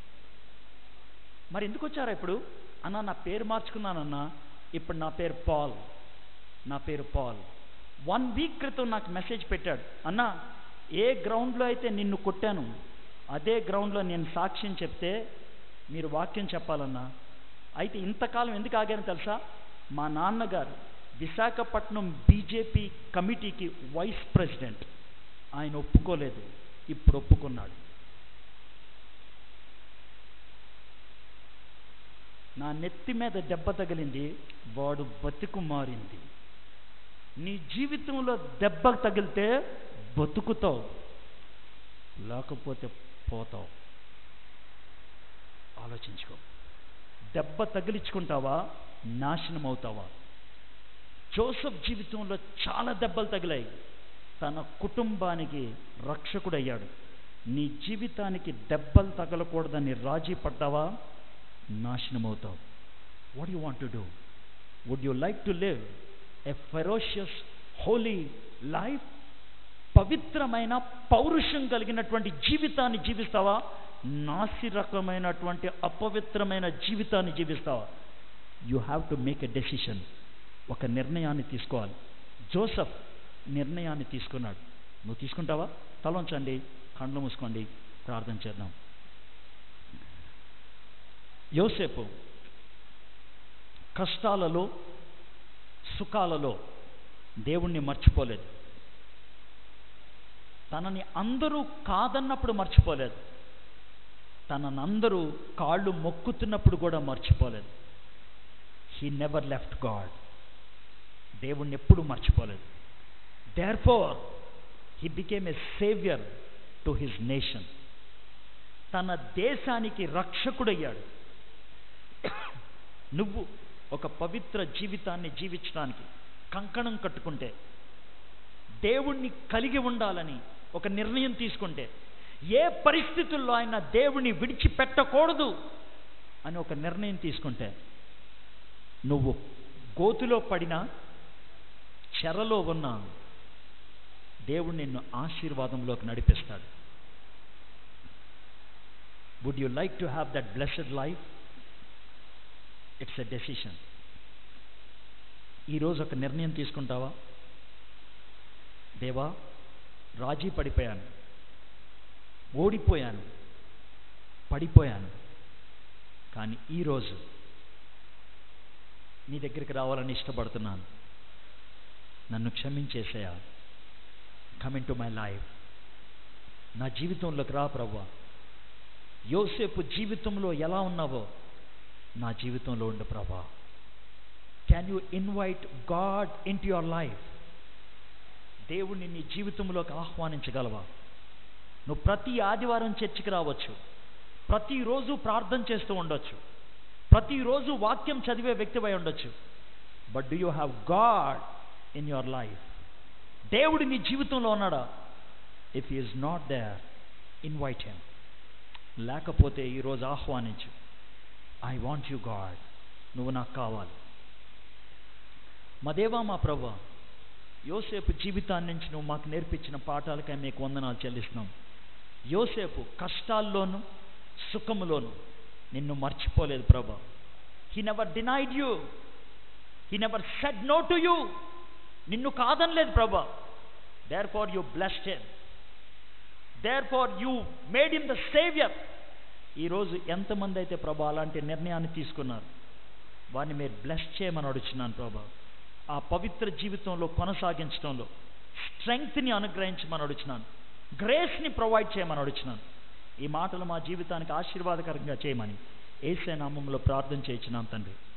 మరి ఎందుకు వచ్చారా ఇప్పుడు అన్న నా పేరు మార్చుకున్నానన్నా ఇప్పుడు నా పేరు పాల్ నా పేరు పాల్ వన్ వీక్ క్రితం నాకు మెసేజ్ పెట్టాడు అన్నా ఏ గ్రౌండ్లో అయితే నిన్ను కొట్టాను అదే గ్రౌండ్లో నేను సాక్ష్యం చెప్తే మీరు వాక్యం చెప్పాలన్నా అయితే ఇంతకాలం ఎందుకు ఆగాను తెలుసా మా నాన్నగారు విశాఖపట్నం బీజేపీ కమిటీకి వైస్ ప్రెసిడెంట్ ఆయన ఒప్పుకోలేదు ఇప్పుడు ఒప్పుకున్నాడు నా నెత్తి మీద దెబ్బ తగిలింది వాడు బతుకు మారింది నీ జీవితంలో దెబ్బ తగిలితే బతుకుతావు లేకపోతే పోతావు ఆలోచించుకో దెబ్బ తగిలించుకుంటావా నాశనం అవుతావా జోసఫ్ జీవితంలో చాలా దెబ్బలు తగిలాయి తన కుటుంబానికి రక్షకుడయ్యాడు నీ జీవితానికి దెబ్బలు తగలకూడదని రాజీ పడ్డావా నాశనం అవుతావు what you want to do would you like to live a ferocious holy life పవిత్రమైన పౌరుషం కలిగినటువంటి జీవితాన్ని జీవిస్తావా నాసి రకమైనటువంటి అపవిత్రమైన జీవితాన్ని జీవిస్తావా you have to make a decision ఒక నిర్ణయాన్ని తీసుకోవాలి జోసఫ్ నిర్ణయాన్ని తీసుకున్నాడు నువ్వు తీసుకుంటావా తలంచండి కండ్లు మూసుకోండి ప్రార్థన చేద్దాం యోసేపు కష్టాలలో సుఖాలలో దేవుణ్ణి మర్చిపోలేదు తనని అందరూ కాదన్నప్పుడు మర్చిపోలేదు తనని అందరూ కాళ్ళు మొక్కుతున్నప్పుడు కూడా మర్చిపోలేదు హీ నెవర్ లెఫ్ట్ గాడ్ దేవుణ్ణి ఎప్పుడు మర్చిపోలేదు therefore he became a saviour to his nation తన దేశానికి రక్షకుడయ్యాడు నువ్వు ఒక పవిత్ర జీవితాన్ని జీవించడానికి కంకణం కట్టుకుంటే దేవుణ్ణి కలిగి ఉండాలని ఒక నిర్ణయం తీసుకుంటే ఏ పరిస్థితుల్లో ఆయన దేవుణ్ణి విడిచిపెట్టకూడదు అని ఒక నిర్ణయం తీసుకుంటే నువ్వు గోతులో పడినా చెరలో ఉన్న దేవుడు నిన్ను ఆశీర్వాదంలోకి నడిపిస్తాడు would you like to have that blessed life it's a decision ఈరోజు ఒక నిర్ణయం తీసుకుంటావా దేవా రాజీ పడిపోయాను ఓడిపోయాను పడిపోయాను కానీ ఈరోజు నీ దగ్గరికి రావాలని ఇష్టపడుతున్నాను నన్ను క్షమించేసేయా కమింగ్ టు మై లైఫ్ నా జీవితంలోకి రా ప్రవ్వా యోసేపు జీవితంలో ఎలా ఉన్నావో నా జీవితంలో ఉండు ప్రభా can you invite God into your life దేవుణ్ణి నీ జీవితంలోకి ఆహ్వానించగలవా నువ్వు ప్రతి ఆదివారం చర్చికి రావచ్చు ప్రతిరోజు ప్రార్థన చేస్తూ ఉండొచ్చు ప్రతిరోజు వాక్యం చదివే వ్యక్తివై ఉండొచ్చు but do you have God in your life దేవుడు నీ జీవితంలో ఉన్నాడా if is not there invite him లేకపోతే ఈరోజు ఆహ్వానించు ఐ వాంట్ యు గాడ్ నువ్వు నాకు కావాలి మా దేవా మా ప్రభా యోసేపు జీవితాన్ని నుంచి నువ్వు మాకు నేర్పించిన పాఠాలకై మీకు వందనాలు చెల్లిస్తున్నాం యోసేపు కష్టాల్లోనూ సుఖములోను నిన్ను మర్చిపోలేదు ప్రభా he never denied you he never said no to you నిన్ను కాదనలేదు ప్రభా therefore you blessed him therefore you made in the saviour ఈరోజు ఎంతమంది అయితే ప్రభా అలాంటి నిర్ణయాన్ని తీసుకున్నారు వారిని మీరు బ్లెస్ చేయమని అడుగుతున్నాను ప్రభా ఆ పవిత్ర జీవితంలో కొనసాగించడంలో స్ట్రెంగ్త్ని అనుగ్రహించమని అడుగుతున్నాను గ్రేస్ని ప్రొవైడ్ చేయమని అడుగుతున్నాను ఈ మాటలు మా జీవితానికి ఆశీర్వాదకరంగా చేయమని ఏసే నామంలో ప్రార్థన చేయించున్నాం తండ్రి